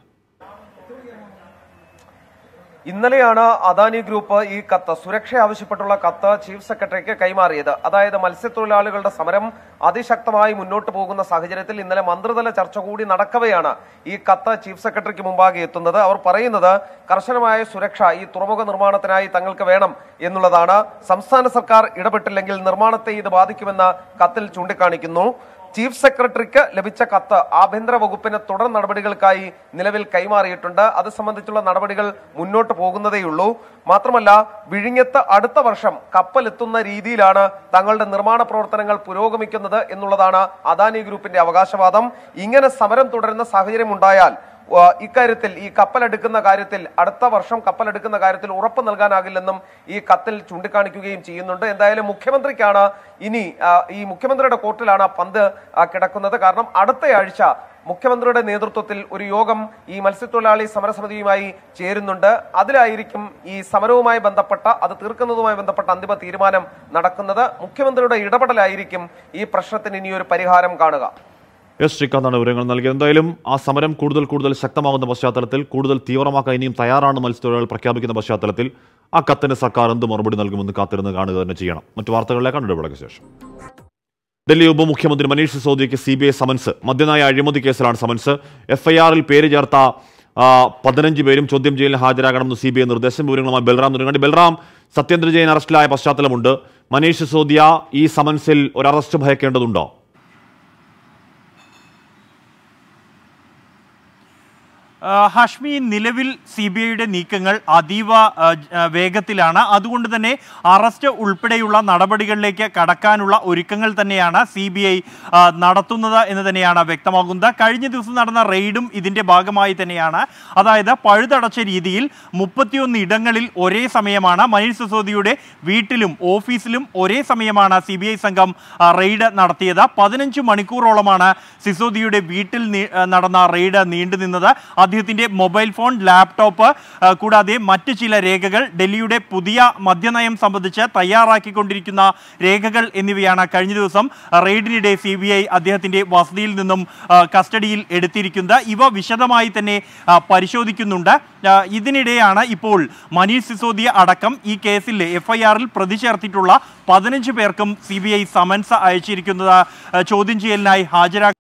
Speaker 2: ഇന്നലെയാണ് അദാനി ഗ്രൂപ്പ് ഈ കത്ത് സുരക്ഷ ആവശ്യപ്പെട്ടുള്ള കത്ത് ചീഫ് സെക്രട്ടറിക്ക് കൈമാറിയത് അതായത് മത്സ്യത്തൊഴിലാളികളുടെ സമരം അതിശക്തമായി മുന്നോട്ട് പോകുന്ന സാഹചര്യത്തിൽ ഇന്നലെ മന്ത്രിതല ചർച്ച കൂടി നടക്കവെയാണ് ഈ കത്ത് ചീഫ് സെക്രട്ടറിക്ക് മുമ്പാകെ എത്തുന്നത് അവർ പറയുന്നത് കർശനമായ സുരക്ഷ ഈ തുറമുഖ നിർമ്മാണത്തിനായി തങ്ങൾക്ക് വേണം എന്നുള്ളതാണ് സംസ്ഥാന സർക്കാർ ഇടപെട്ടില്ലെങ്കിൽ നിർമ്മാണത്തെ ഇത് ബാധിക്കുമെന്ന് കത്തിൽ ചൂണ്ടിക്കാണിക്കുന്നു ചീഫ് സെക്രട്ടറിക്ക് ലഭിച്ച കത്ത് ആഭ്യന്തര വകുപ്പിന് തുടർ നടപടികൾക്കായി നിലവിൽ കൈമാറിയിട്ടുണ്ട് അത് സംബന്ധിച്ചുള്ള നടപടികൾ മുന്നോട്ട് പോകുന്നതേയുള്ളൂ മാത്രമല്ല വിഴിഞ്ഞത്ത് അടുത്ത വർഷം കപ്പൽ എത്തുന്ന രീതിയിലാണ് തങ്ങളുടെ നിർമ്മാണ പ്രവർത്തനങ്ങൾ പുരോഗമിക്കുന്നത് എന്നുള്ളതാണ് അദാനി ഗ്രൂപ്പിന്റെ അവകാശവാദം ഇങ്ങനെ സമരം തുടരുന്ന സാഹചര്യം ഉണ്ടായാൽ ആ, ഇക്കാര്യത്തിൽ ഈ കപ്പലെടുക്കുന്ന കാര്യത്തിൽ അടുത്ത വർഷം കപ്പലെടുക്കുന്ന കാര്യത്തിൽ ഉറപ്പ് നൽകാനാകില്ലെന്നും ഈ കത്തിൽ ചൂണ്ടിക്കാണിക്കുകയും ചെയ്യുന്നുണ്ട് എന്തായാലും മുഖ്യമന്ത്രിക്കാണ് ഇനി ആ, ഈ മുഖ്യമന്ത്രിയുടെ കോർട്ടിലാണ് ആ പന്ത് ആ, കിടക്കുന്നത് കാരണം അടുത്തയാഴ്ച മുഖ്യമന്ത്രിയുടെ നേതൃത്വത്തിൽ ഒരു യോഗം ഈ മത്സ്യത്തൊഴിലാളി സമരസമിതിയുമായി ചേരുന്നുണ്ട് അതിലായിരിക്കും ഈ സമരവുമായി ബന്ധപ്പെട്ട അത് തീർക്കുന്നതുമായി ബന്ധപ്പെട്ട അന്തിമ തീരുമാനം നടക്കുന്നത് മുഖ്യമന്ത്രിയുടെ ഇടപെടലായിരിക്കും ഈ പ്രശ്നത്തിന് ഇനിയൊരു പരിഹാരം കാണുക
Speaker 1: എസ് ശ്രീകാന്താണ് വിവരങ്ങൾ നൽകിയത് എന്തായാലും ആ സമരം കൂടുതൽ കൂടുതൽ ശക്തമാകുന്ന പശ്ചാത്തലത്തിൽ കൂടുതൽ തീവ്രമാക്കാൻ ഇനിയും തയ്യാറാണ് മത്സ്യത്തൊഴിലാളികൾ പ്രഖ്യാപിക്കുന്ന പശ്ചാത്തലത്തിൽ ആ കത്തിന് സർക്കാർ എന്ത് മറുപടി നൽകുമെന്ന് കാത്തിരുന്ന് കാണുക തന്നെ ചെയ്യണം മറ്റു വാർത്തകളിലേക്കാണ് ഇടവേളയ്ക്ക് ശേഷം ഡൽഹി ഉപമുഖ്യമന്ത്രി മനീഷ് സിസോദിയയ്ക്ക് സി ബി ഐ സമൻസ് മദ്യനായ അഴിമതി കേസിലാണ് സമൻസ് എഫ്ഐആറിൽ പേര് ചേർത്ത ആ, പതിനഞ്ച് പേരും ചോദ്യം ചെയ്യലിന് ഹാജരാകണമെന്ന് സി ബി ഐ നിർദ്ദേശം വിവരങ്ങളുമായി ബൽറാം നുരങ്ങാണ്ടി ബൽറാം സത്യേന്ദ്ര ജെയിൻ അറസ്റ്റിലായ പശ്ചാത്തലമുണ്ട് മനീഷ് സിസോദിയ ഈ സമൻസിൽ ഒരു അറസ്റ്റ് ഭയക്കേണ്ടതുണ്ടോ
Speaker 5: ആ, ഹാഷ്മി നിലവിൽ സി ബി ഐയുടെ നീക്കങ്ങൾ അതീവ ആ, ജ- ആ, വേഗത്തിലാണ് അതുകൊണ്ട് തന്നെ അറസ്റ്റ് ഉൾപ്പെടെയുള്ള നടപടികളിലേക്ക് കടക്കാനുള്ള ഒരുക്കങ്ങൾ തന്നെയാണ് സി ബി ഐ നടത്തുന്നത് എന്ന് തന്നെയാണ് വ്യക്തമാകുന്നത് കഴിഞ്ഞ ദിവസം നടന്ന റെയ്ഡും ഇതിന്റെ ഭാഗമായി തന്നെയാണ് അതായത് പഴുതടച്ച രീതിയിൽ മുപ്പത്തിയൊന്ന് ഇടങ്ങളിൽ ഒരേ സമയമാണ് മനീഷ് സിസോദിയുടെ വീട്ടിലും ഓഫീസിലും ഒരേ സമയമാണ് സി ബി ഐ സംഘം ആ, റെയ്ഡ് നടത്തിയത് പതിനഞ്ച് മണിക്കൂറോളമാണ് സിസോദിയുടെ വീട്ടിൽ നീ- ആ, നടന്ന റെയ്ഡ് നീണ്ടുനിന്നത് അദ്ദേഹത്തിന്റെ മൊബൈൽ ഫോൺ ലാപ്ടോപ്പ് ആ, കൂടാതെ മറ്റ് ചില രേഖകൾ ഡൽഹിയുടെ പുതിയ മദ്യനയം സംബന്ധിച്ച് തയ്യാറാക്കിക്കൊണ്ടിരിക്കുന്ന രേഖകൾ എന്നിവയാണ് കഴിഞ്ഞ ദിവസം ആ, റെയ്ഡിനിടെ സി ബി ഐ അദ്ദേഹത്തിന്റെ വസതിയിൽ നിന്നും ആ, കസ്റ്റഡിയിൽ എടുത്തിരിക്കുന്നത് ഇവ വിശദമായി തന്നെ ആ, പരിശോധിക്കുന്നുണ്ട് ആ, ഇതിനിടെയാണ് ഇപ്പോൾ മനീഷ് സിസോദിയ അടക്കം ഈ കേസിൽ എഫ്ഐആറിൽ പ്രതി ചേർത്തിട്ടുള്ള പതിനഞ്ച് പേർക്കും സി ബി ഐ സമൻസ് അയച്ചിരിക്കുന്നത് ആ, ചോദ്യം ചെയ്യലിനായി ഹാജരാക്കി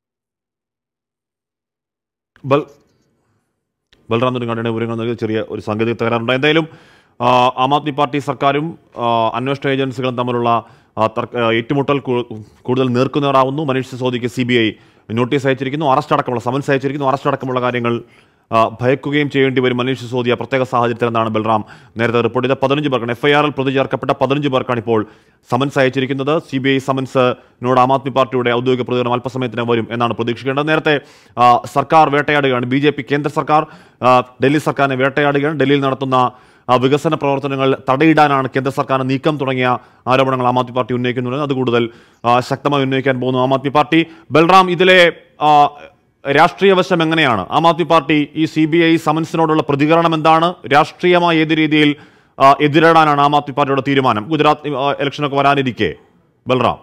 Speaker 1: ബൽ ബൽറാം നെടുങ്കാടിയുടെ വിവരങ്ങൾ നൽകിയ ചെറിയ ഒരു സാങ്കേതിക തകരാറുണ്ട് എന്തായാലും ആ, ആം ആദ്മി പാർട്ടി സർക്കാരും ആ, അന്വേഷണ ഏജൻസികളും തമ്മിലുള്ള ആ, തർക്ക- ആ, ഏറ്റുമുട്ടൽ കൂ- കൂടുതൽ നേർക്കുന്നവരാവുന്നു മനീഷ് സിസോദിക്ക് സി ബി ഐ നോട്ടീസ് അയച്ചിരിക്കുന്നു അറസ്റ്റ് അടക്കമുള്ള സമൻസ് അയച്ചിരിക്കുന്നു അറസ്റ്റ് അടക്കമുള്ള കാര്യങ്ങൾ ആ, ഭയക്കുകയും ചെയ്യേണ്ടി വരും മനീഷ് സിസോദിയ പ്രത്യേക സാഹചര്യത്തിൽ എന്നാണ് ബൽറാം നേരത്തെ റിപ്പോർട്ട് ചെയ്ത പതിനഞ്ച് പേർക്കാണ് എഫ്ഐആറിൽ പ്രതി ചേർക്കപ്പെട്ട പതിനഞ്ച് പേർക്കാണ് ഇപ്പോൾ സമൻസ് അയച്ചിരിക്കുന്നത് സി ബി ഐ സമൻസിനോട് ആം ആദ്മി പാർട്ടിയുടെ ഔദ്യോഗിക പ്രതികരണം അല്പസമയത്തിന് വരും എന്നാണ് പ്രതീക്ഷിക്കേണ്ടത് നേരത്തെ ആ, സർക്കാർ വേട്ടയാടുകയാണ് ബി ജെ പി കേന്ദ്ര സർക്കാർ ആ, ഡൽഹി സർക്കാരിനെ വേട്ടയാടുകയാണ് ഡൽഹിയിൽ നടത്തുന്ന ആ, വികസന പ്രവർത്തനങ്ങൾ തടയിടാനാണ് കേന്ദ്ര സർക്കാർ നീക്കം തുടങ്ങിയ ആരോപണങ്ങൾ ആം ആദ്മി പാർട്ടി ഉന്നയിക്കുന്നുണ്ട് അത് കൂടുതൽ ആ, ശക്തമായി ഉന്നയിക്കാൻ പോകുന്നു ആം ആദ്മി പാർട്ടി ബൽറാം ഇതിലെ ആ, രാഷ്ട്രീയ വശം എങ്ങനെയാണ് ആം ആദ്മി പാർട്ടി ഈ സി ബി ഐ സമൻസിനോടുള്ള പ്രതികരണം എന്താണ് രാഷ്ട്രീയമായി ഏത് രീതിയിൽ ആ, എതിരിടാനാണ് ആം ആദ്മി പാർട്ടിയുടെ തീരുമാനം ഗുജറാത്ത് ആ, ഇലക്ഷനൊക്കെ വരാനിരിക്കെ ബൽറാം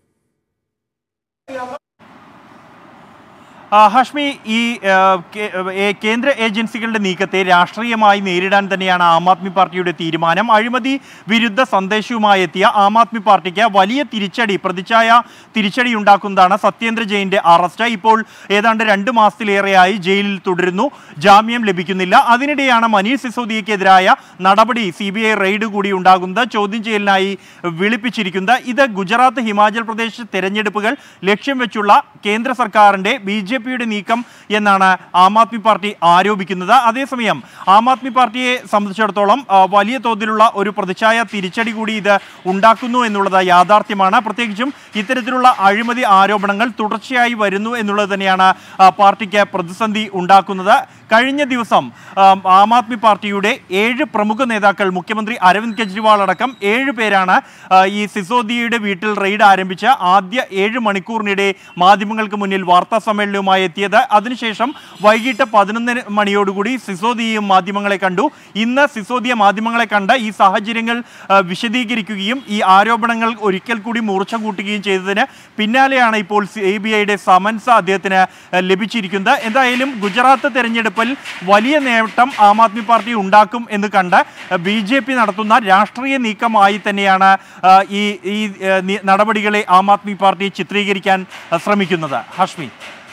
Speaker 5: ആ, ഹാഷ്മി ഈ ആ, കേ- ഏ, കേന്ദ്ര ഏജൻസികളുടെ നീക്കത്തെ രാഷ്ട്രീയമായി നേരിടാൻ തന്നെയാണ് ആം ആദ്മി പാർട്ടിയുടെ തീരുമാനം അഴിമതി വിരുദ്ധ സന്ദേശവുമായി എത്തിയ ആം ആദ്മി പാർട്ടിക്ക് വലിയ തിരിച്ചടി പ്രതിച്ഛായ തിരിച്ചടി ഉണ്ടാക്കുന്നതാണ് സത്യേന്ദ്ര ജെയിന്റെ അറസ്റ്റ് ഇപ്പോൾ ഏതാണ്ട് രണ്ട് മാസത്തിലേറെയായി ജയിലിൽ തുടരുന്നു ജാമ്യം ലഭിക്കുന്നില്ല അതിനിടെയാണ് മനീഷ് സിസോദിയക്കെതിരായ നടപടി സി ബി ഐ റെയ്ഡ് കൂടി ഉണ്ടാകുന്നത് ചോദ്യം ചെയ്യലിനായി വിളിപ്പിച്ചിരിക്കുന്നത് ഇത് ഗുജറാത്ത് ഹിമാചൽ പ്രദേശ് തെരഞ്ഞെടുപ്പുകൾ ലക്ഷ്യം വെച്ചുള്ള കേന്ദ്ര സർക്കാരിന്റെ ബി ജെ പിയുടെ നീക്കം എന്നാണ് ആം ആദ്മി പാർട്ടി ആരോപിക്കുന്നത് അതേസമയം ആം ആദ്മി പാർട്ടിയെ സംബന്ധിച്ചിടത്തോളം ആ, വലിയ തോതിലുള്ള ഒരു പ്രതിച്ഛായ തിരിച്ചടി കൂടി ഇത് ഉണ്ടാക്കുന്നു എന്നുള്ളത് യാഥാർത്ഥ്യമാണ് പ്രത്യേകിച്ചും ഇത്തരത്തിലുള്ള അഴിമതി ആരോപണങ്ങൾ തുടർച്ചയായി വരുന്നു എന്നുള്ളത് തന്നെയാണ് ആ, പാർട്ടിക്ക് പ്രതിസന്ധി ഉണ്ടാക്കുന്നത് കഴിഞ്ഞ ദിവസം ആം, ആം ആദ്മി പാർട്ടിയുടെ ഏഴ് പ്രമുഖ നേതാക്കൾ മുഖ്യമന്ത്രി അരവിന്ദ് കെജ്രിവാൾ അടക്കം ഏഴ് പേരാണ് ആ, ഈ സിസോദിയയുടെ വീട്ടിൽ റെയ്ഡ് ആരംഭിച്ച ആദ്യ ഏഴ് മണിക്കൂറിനിടെ മാധ്യമങ്ങൾക്ക് മുന്നിൽ വാർത്താ സമ്മേളനവുമായി എത്തിയത് അതിനുശേഷം വൈകിട്ട് പതിനൊന്ന് മണിയോടുകൂടി സിസോദിയയും മാധ്യമങ്ങളെ കണ്ടു ഇന്ന് സിസോദിയ മാധ്യമങ്ങളെ കണ്ട് ഈ സാഹചര്യങ്ങൾ ആ, വിശദീകരിക്കുകയും ഈ ആരോപണങ്ങൾ ഒരിക്കൽ കൂടി മൂർച്ച കൂട്ടുകയും ചെയ്തതിന് പിന്നാലെയാണ് ഇപ്പോൾ സി ബി ഐയുടെ സമൻസ് അദ്ദേഹത്തിന് ആ, ലഭിച്ചിരിക്കുന്നത് എന്തായാലും ഗുജറാത്ത് തെരഞ്ഞെടുപ്പിൽ വലിയ നേട്ടം ആം ആദ്മി പാർട്ടി ഉണ്ടാക്കും എന്ന് കണ്ട് ബി ജെ പി നടത്തുന്ന രാഷ്ട്രീയ നീക്കമായി തന്നെയാണ് ആ, ഈ ഈ ആ, നി- നടപടികളെ ആം ആദ്മി പാർട്ടി ചിത്രീകരിക്കാൻ ആ, ശ്രമിക്കുന്നത് ഹഷ്മി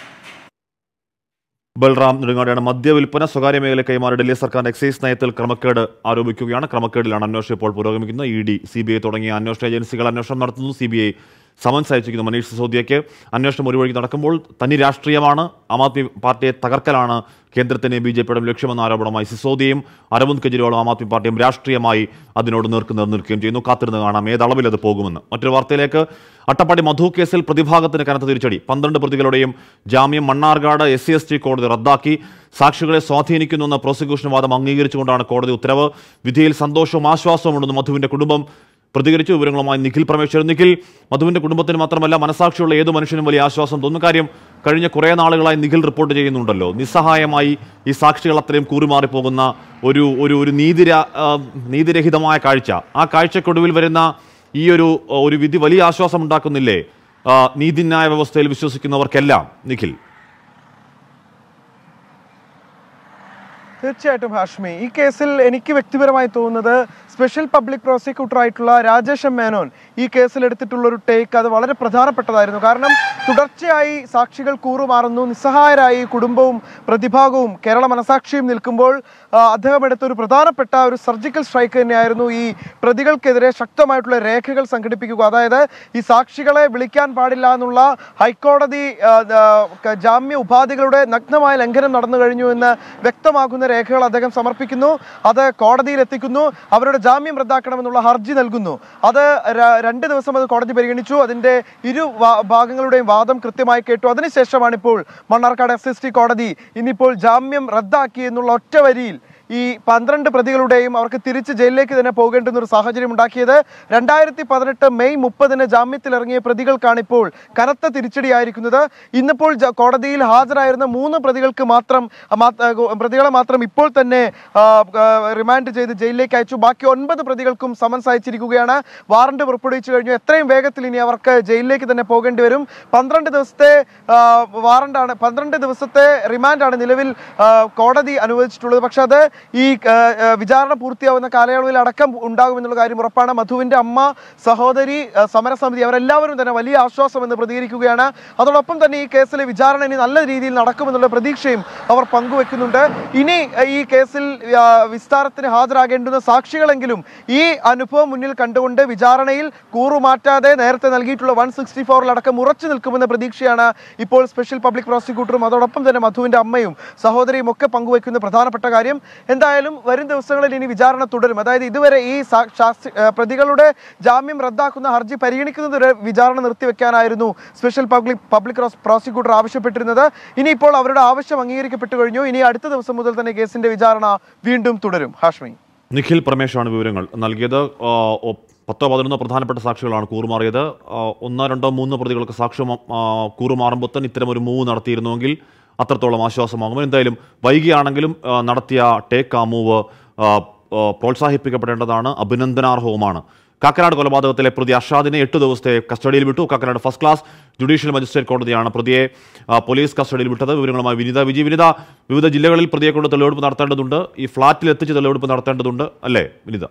Speaker 1: ബൽറാം നെടുങ്ങാടിയാണ് മദ്യവിൽപ്പന സ്വകാര്യ മേഖല കൈമാറി ഡൽഹി സർക്കാരിന്റെ എക്സൈസ് നയത്തിൽ ക്രമക്കേട് ആരോപിക്കുകയാണ് ക്രമക്കേടിലാണ് അന്വേഷണം ഇപ്പോൾ പുരോഗമിക്കുന്നത് E D C B I തുടങ്ങിയ അന്വേഷണ ഏജൻസികൾ അന്വേഷണം നടത്തുന്നു സി ബി ഐ സമൻസ് അയച്ചിരിക്കുന്നു മനീഷ് സിസോദിയയ്ക്ക് അന്വേഷണം ഒരു വഴിക്ക് നടക്കുമ്പോൾ തനി രാഷ്ട്രീയമാണ് ആം ആദ്മി പാർട്ടിയെ തകർക്കലാണ് കേന്ദ്രത്തിന് ബി ജെ പിയുടെ ലക്ഷ്യമെന്ന ആരോപണമായി സിസോദിയയും അരവിന്ദ് കെജ്രിവാളും ആം ആദ്മി പാർട്ടിയും രാഷ്ട്രീയമായി അതിനോട് നേർക്കുനേർ നിൽക്കുകയും ചെയ്യുന്നു കാത്തിരുന്ന് കാണാം ഏതളവിൽ അത് പോകുമെന്ന് മറ്റൊരു വാർത്തയിലേക്ക് അട്ടപ്പാടി മധു കേസിൽ പ്രതിഭാഗത്തിന് കനത്ത തിരിച്ചടി പന്ത്രണ്ട് പ്രതികളുടെയും ജാമ്യം Mannarkkad S C S T കോടതി റദ്ദാക്കി സാക്ഷികളെ സ്വാധീനിക്കുന്നുവെന്ന പ്രോസിക്യൂഷൻ വാദം അംഗീകരിച്ചുകൊണ്ടാണ് കോടതി ഉത്തരവ് വിധിയിൽ സന്തോഷവും ആശ്വാസവും ഉണ്ടെന്ന് മധുവിന്റെ കുടുംബം പ്രതികരിച്ചു വിവരങ്ങളുമായി നിഖിൽ പരമേശ്വരൻ നിഖിൽ മധുവിന്റെ കുടുംബത്തിന് മാത്രമല്ല മനസാക്ഷിയുള്ള ഏതു മനുഷ്യനും വലിയ ആശ്വാസം തോന്നുന്ന കാര്യം കഴിഞ്ഞ കുറേ നാളുകളായി നിഖിൽ റിപ്പോർട്ട് ചെയ്യുന്നുണ്ടല്ലോ നിസ്സഹായമായി ഈ സാക്ഷികൾ അത്രയും കൂറുമാറിപ്പോകുന്ന ഒരു ഒരു ഒരു നീതിര ആ, നീതിരഹിതമായ കാഴ്ച ആ കാഴ്ചക്കൊടുവിൽ വരുന്ന ഈ ഒരു ഒരു വിധി വലിയ ആശ്വാസം ഉണ്ടാക്കുന്നില്ലേ ആ, നീതിന്യായ വ്യവസ്ഥയിൽ വിശ്വസിക്കുന്നവർക്കെല്ലാം നിഖിൽ
Speaker 4: തീർച്ചയായിട്ടും ഹാഷ്മി ഈ കേസിൽ എനിക്ക് വ്യക്തിപരമായി തോന്നുന്നത് സ്പെഷ്യൽ പബ്ലിക് പ്രോസിക്യൂട്ടർ ആയിട്ടുള്ള രാജേഷ് മേനോൻ ഈ കേസിൽ എടുത്തിട്ടുള്ള ഒരു ടേക്ക് അത് വളരെ പ്രധാനപ്പെട്ടതായിരുന്നു കാരണം തുടർച്ചയായി സാക്ഷികൾ കൂറുമാറുന്നു നിസ്സഹായരായി കുടുംബവും പ്രതിഭാഗവും കേരള മനസാക്ഷിയും നിൽക്കുമ്പോൾ ആ, അദ്ദേഹം എടുത്ത ഒരു പ്രധാനപ്പെട്ട ഒരു സർജിക്കൽ സ്ട്രൈക്ക് തന്നെയായിരുന്നു ഈ പ്രതികൾക്കെതിരെ ശക്തമായിട്ടുള്ള രേഖകൾ സംഘടിപ്പിക്കുക അതായത് ഈ സാക്ഷികളെ വിളിക്കാൻ പാടില്ല എന്നുള്ള ഹൈക്കോടതി ആ, ആ, ക- ജാമ്യ ഉപാധികളുടെ നഗ്നമായ ലംഘനം നടന്നു കഴിഞ്ഞു എന്ന് വ്യക്തമാക്കുന്ന രേഖകൾ അദ്ദേഹം സമർപ്പിക്കുന്നു അത് കോടതിയിൽ എത്തിക്കുന്നു അവരുടെ ജാമ്യം റദ്ദാക്കണമെന്നുള്ള ഹർജി നൽകുന്നു അത് ര- രണ്ട് ദിവസം അത് കോടതി പരിഗണിച്ചു അതിന്റെ ഇരു വാ- ഭാഗങ്ങളുടെയും വാദം കൃത്യമായി കേട്ടു അതിനുശേഷമാണ് ഇപ്പോൾ മണ്ണാർക്കാട് എസ് എസ് ടി കോടതി ഇന്നിപ്പോൾ ജാമ്യം റദ്ദാക്കി എന്നുള്ള ഒറ്റ വരിയിൽ ഈ പന്ത്രണ്ട് പ്രതികളുടെയും അവർക്ക് തിരിച്ച് ജയിലിലേക്ക് തന്നെ പോകേണ്ടുന്ന ഒരു സാഹചര്യം ഉണ്ടാക്കിയത് രണ്ടായിരത്തി പതിനെട്ട് മെയ് മുപ്പതിന് ജാമ്യത്തിൽ ഇറങ്ങിയ പ്രതികൾക്കാണ് ഇപ്പോൾ കനത്ത തിരിച്ചടിയായിരിക്കുന്നത് ഇന്നിപ്പോൾ ജ- കോടതിയിൽ ഹാജരായിരുന്ന മൂന്ന് പ്രതികൾക്ക് മാത്രം ആ, മാ- ആ, ഗോ- പ്രതികളെ മാത്രം ഇപ്പോൾ തന്നെ ആ, ആ, റിമാൻഡ് ചെയ്ത് ജയിലിലേക്ക് അയച്ചു ബാക്കി ഒൻപത് പ്രതികൾക്കും സമൻസ് അയച്ചിരിക്കുകയാണ് വാറണ്ട് പുറപ്പെടുവിച്ചു കഴിഞ്ഞു എത്രയും വേഗത്തിൽ ഇനി അവർക്ക് ജയിലിലേക്ക് തന്നെ പോകേണ്ടി വരും പന്ത്രണ്ട് ദിവസത്തെ ആ, വാറണ്ടാണ് പന്ത്രണ്ട് ദിവസത്തെ റിമാൻഡാണ് നിലവിൽ ആ, കോടതി അനുവദിച്ചിട്ടുള്ളത് പക്ഷെ അത് ഈ ആ, ആ, വിചാരണ പൂർത്തിയാവുന്ന കാലയളവിൽ അടക്കം ഉണ്ടാകുമെന്നുള്ള കാര്യം ഉറപ്പാണ് മധുവിന്റെ അമ്മ സഹോദരി ആ, സമരസമിതി അവരെല്ലാവരും തന്നെ വലിയ ആശ്വാസം എന്ന് പ്രതികരിക്കുകയാണ് അതോടൊപ്പം തന്നെ ഈ കേസിലെ വിചാരണ ഇനി നല്ല രീതിയിൽ നടക്കുമെന്നുള്ള പ്രതീക്ഷയും അവർ പങ്കുവെക്കുന്നുണ്ട് ഇനി ആ, ഈ കേസിൽ ആ, വിസ്താരത്തിന് ഹാജരാകേണ്ടുന്ന സാക്ഷികളെങ്കിലും ഈ അനുഭവം മുന്നിൽ കണ്ടുകൊണ്ട് വിചാരണയിൽ കൂറുമാറ്റാതെ നേരത്തെ നൽകിയിട്ടുള്ള വൺ സിക്സ്റ്റി ഫോറിലടക്കം ഉറച്ചു നിൽക്കുമെന്ന പ്രതീക്ഷയാണ് ഇപ്പോൾ സ്പെഷ്യൽ പബ്ലിക് പ്രോസിക്യൂട്ടറും അതോടൊപ്പം തന്നെ മധുവിന്റെ അമ്മയും സഹോദരിയും ഒക്കെ പങ്കുവെക്കുന്ന പ്രധാനപ്പെട്ട കാര്യം എന്തായാലും വരും ദിവസങ്ങളിൽ ഇനി വിചാരണ തുടരും അതായത് ഇതുവരെ ഈ സാ- ശാസ്ത്രി- ഏ, പ്രതികളുടെ ജാമ്യം റദ്ദാക്കുന്ന ഹർജി പരിഗണിക്കുന്നത് വരെ വിചാരണ നിർത്തിവെക്കാനായിരുന്നു സ്പെഷ്യൽ പബ്ലിക് പബ്ലിക് പ്രോസിക്യൂട്ടർ ആവശ്യപ്പെട്ടിരുന്നത് ഇനിയിപ്പോൾ അവരുടെ ആവശ്യം അംഗീകരിക്കപ്പെട്ടു കഴിഞ്ഞു ഇനി അടുത്ത ദിവസം മുതൽ തന്നെ കേസിന്റെ വിചാരണ വീണ്ടും തുടരും ഹാഷ്മി
Speaker 1: നിഖിൽ പ്രമേശാണ് വിവരങ്ങൾ നൽകിയത് ആ, ഒ- പത്തോ പതിനൊന്നോ പ്രധാനപ്പെട്ട സാക്ഷികളാണ് കൂറുമാറിയത് ആ, ഒന്നോ രണ്ടോ മൂന്നോ പ്രതികൾക്ക് സാക്ഷ്യം ആ, കൂറുമാറുമ്പോൾ തന്നെ ഇത്തരം ഒരു മൂവ് നടത്തിയിരുന്നുവെങ്കിൽ അത്രത്തോളം ആശ്വാസമാകും എന്തായാലും വൈകിയാണെങ്കിലും ആ, നടത്തിയ ടേക്ക് ആ മൂവ് ആ, ആ, പ്രോത്സാഹിപ്പിക്കപ്പെടേണ്ടതാണ് അഭിനന്ദനാർഹവുമാണ് കാക്കനാട് കൊലപാതകത്തിലെ പ്രതി അഷാദിനെ എട്ട് ദിവസത്തെ കസ്റ്റഡിയിൽ വിട്ടു Kakkanad first class judicial magistrate കോടതിയാണ് പ്രതിയെ ആ, പോലീസ് കസ്റ്റഡിയിൽ വിട്ടത് വിവരങ്ങളുമായി വിനിത വിജി വിനിത വിവിധ ജില്ലകളിൽ പ്രതിയെ കൊണ്ട് തെളിവെടുപ്പ് നടത്തേണ്ടതുണ്ട് ഈ ഫ്ളാറ്റിൽ എത്തിച്ച് തെളിവെടുപ്പ് നടത്തേണ്ടതുണ്ട് അല്ലേ വിനിത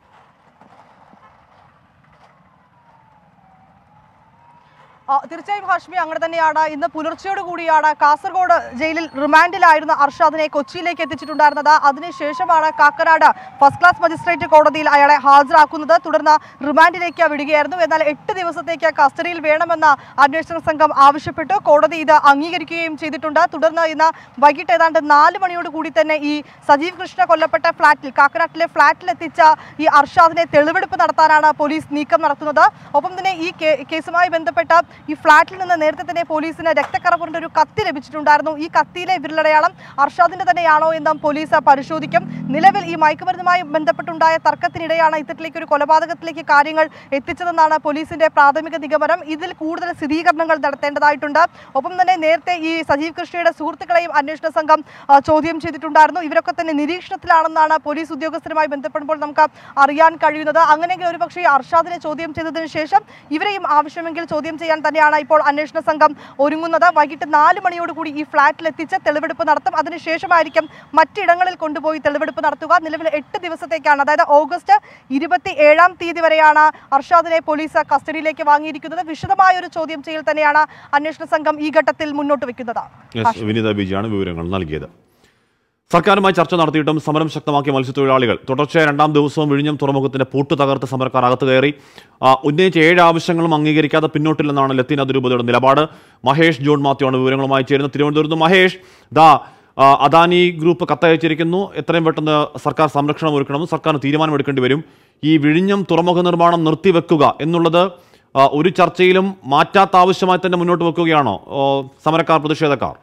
Speaker 6: ആ, തീർച്ചയായും ഹാഷ്മി അങ്ങനെ തന്നെയാണ് ഇന്ന് പുലർച്ചയോട് കൂടിയാണ് കാസർഗോഡ് ജയിലിൽ റിമാൻഡിലായിരുന്ന അർഷാദിനെ കൊച്ചിയിലേക്ക് എത്തിച്ചിട്ടുണ്ടായിരുന്നത് അതിനുശേഷമാണ് കാക്കനാട് ഫസ്റ്റ് ക്ലാസ് മജിസ്ട്രേറ്റ് കോടതിയിൽ അയാളെ ഹാജരാക്കുന്നത് തുടർന്ന് റിമാൻഡിലേക്ക് വിടുകയായിരുന്നു എന്നാൽ എട്ട് ദിവസത്തേക്ക് കസ്റ്റഡിയിൽ വേണമെന്ന് അന്വേഷണ സംഘം ആവശ്യപ്പെട്ടു കോടതി ഇത് അംഗീകരിക്കുകയും ചെയ്തിട്ടുണ്ട് തുടർന്ന് ഇന്ന് വൈകിട്ട് ഏതാണ്ട് നാല് മണിയോട് കൂടി തന്നെ ഈ സജീവ് കൃഷ്ണ കൊല്ലപ്പെട്ട ഫ്ളാറ്റിൽ കാക്കനാട്ടിലെ ഫ്ളാറ്റിൽ എത്തിച്ച ഈ അർഷാദിനെ തെളിവെടുപ്പ് നടത്താനാണ് പോലീസ് നീക്കം നടത്തുന്നത് ഒപ്പം തന്നെ ഈ കേ- കേസുമായി ബന്ധപ്പെട്ട ഈ ഫ്ളാറ്റിൽ നിന്ന് നേരത്തെ തന്നെ പോലീസിന് രക്തക്കറ പുരണ്ട ഒരു കത്തി ലഭിച്ചിട്ടുണ്ടായിരുന്നു ഈ കത്തിയിലെ വിരലടയാളം അർഷാദിന്റെ തന്നെയാണോ എന്നും പോലീസ് പരിശോധിക്കും നിലവിൽ ഈ മയക്കുമരുന്നുമായി ബന്ധപ്പെട്ടുണ്ടായ തർക്കത്തിനിടെയാണ് ഇത്തരത്തിലേക്ക് ഒരു കൊലപാതകത്തിലേക്ക് കാര്യങ്ങൾ എത്തിച്ചതെന്നാണ് പോലീസിന്റെ പ്രാഥമിക നിഗമനം ഇതിൽ കൂടുതൽ സ്ഥിരീകരണങ്ങൾ നടത്തേണ്ടതായിട്ടുണ്ട് ഒപ്പം തന്നെ നേരത്തെ ഈ സജീവ് കൃഷ്ണയുടെ സുഹൃത്തുക്കളെയും അന്വേഷണ സംഘം ആ, ചോദ്യം ചെയ്തിട്ടുണ്ടായിരുന്നു ഇവരൊക്കെ തന്നെ നിരീക്ഷണത്തിലാണെന്നാണ് പോലീസ് ഉദ്യോഗസ്ഥരുമായി ബന്ധപ്പെടുമ്പോൾ നമുക്ക് അറിയാൻ കഴിയുന്നത് അങ്ങനെയെങ്കിൽ ഒരുപക്ഷേ ഈ അർഷാദിനെ ചോദ്യം ചെയ്തതിനു ശേഷം ഇവരെയും ആവശ്യമെങ്കിൽ ചോദ്യം ചെയ്യാൻ തന്നെയാണ് ഇപ്പോൾ അന്വേഷണ സംഘം ഒരുങ്ങുന്നത് വൈകിട്ട് നാല് മണിയോടുകൂടി ഈ ഫ്ളാറ്റിൽ എത്തിച്ച് തെളിവെടുപ്പ് നടത്തും അതിനുശേഷമായിരിക്കും മറ്റിടങ്ങളിൽ കൊണ്ടുപോയി തെളിവെടുപ്പ് നടത്തുക നിലവിൽ എട്ട് ദിവസത്തേക്കാണ് അതായത് ഓഗസ്റ്റ് ഇരുപത്തി ഏഴാം തീയതി വരെയാണ് അർഷാദിനെ പോലീസ് കസ്റ്റഡിയിലേക്ക് വാങ്ങിയിരിക്കുന്നത് വിശദമായ ഒരു ചോദ്യം ചെയ്യൽ തന്നെയാണ് അന്വേഷണ സംഘം ഈ ഘട്ടത്തിൽ മുന്നോട്ട് വെക്കുന്നത്
Speaker 1: യെസ് വിനിത ബിജിയാണ് വിവരങ്ങൾ നൽകിയത് സർക്കാരുമായി ചർച്ച നടത്തിയിട്ടും സമരം ശക്തമാക്കിയ മത്സ്യത്തൊഴിലാളികൾ തുടർച്ചയായ രണ്ടാം ദിവസവും വിഴിഞ്ഞം തുറമുഖത്തിന്റെ പൂട്ട് തകർത്ത് സമരക്കാർ അകത്ത് കയറി ആ, ഉന്നയിച്ച ഏഴ് ആവശ്യങ്ങളും അംഗീകരിക്കാതെ പിന്നോട്ടില്ലെന്നാണ് ലത്തീൻ അതിരൂപതയുടെ നിലപാട് മഹേഷ് ജോൺ മാത്യു ആണ് വിവരങ്ങളുമായി ചേരുന്നത് തിരുവനന്തപുരത്ത് നിന്ന് മഹേഷ് ദാ ആ, അദാനി ഗ്രൂപ്പ് കത്തയച്ചിരിക്കുന്നു എത്രയും പെട്ടെന്ന് സർക്കാർ സംരക്ഷണം ഒരുക്കണമെന്ന് സർക്കാരിന് തീരുമാനമെടുക്കേണ്ടി വരും ഈ വിഴിഞ്ഞം തുറമുഖ നിർമ്മാണം നിർത്തിവെക്കുക എന്നുള്ളത് ആ, ഒരു ചർച്ചയിലും മാറ്റാത്ത ആവശ്യമായി തന്നെ മുന്നോട്ട് വെക്കുകയാണോ ഓ, സമരക്കാർ പ്രതിഷേധക്കാർ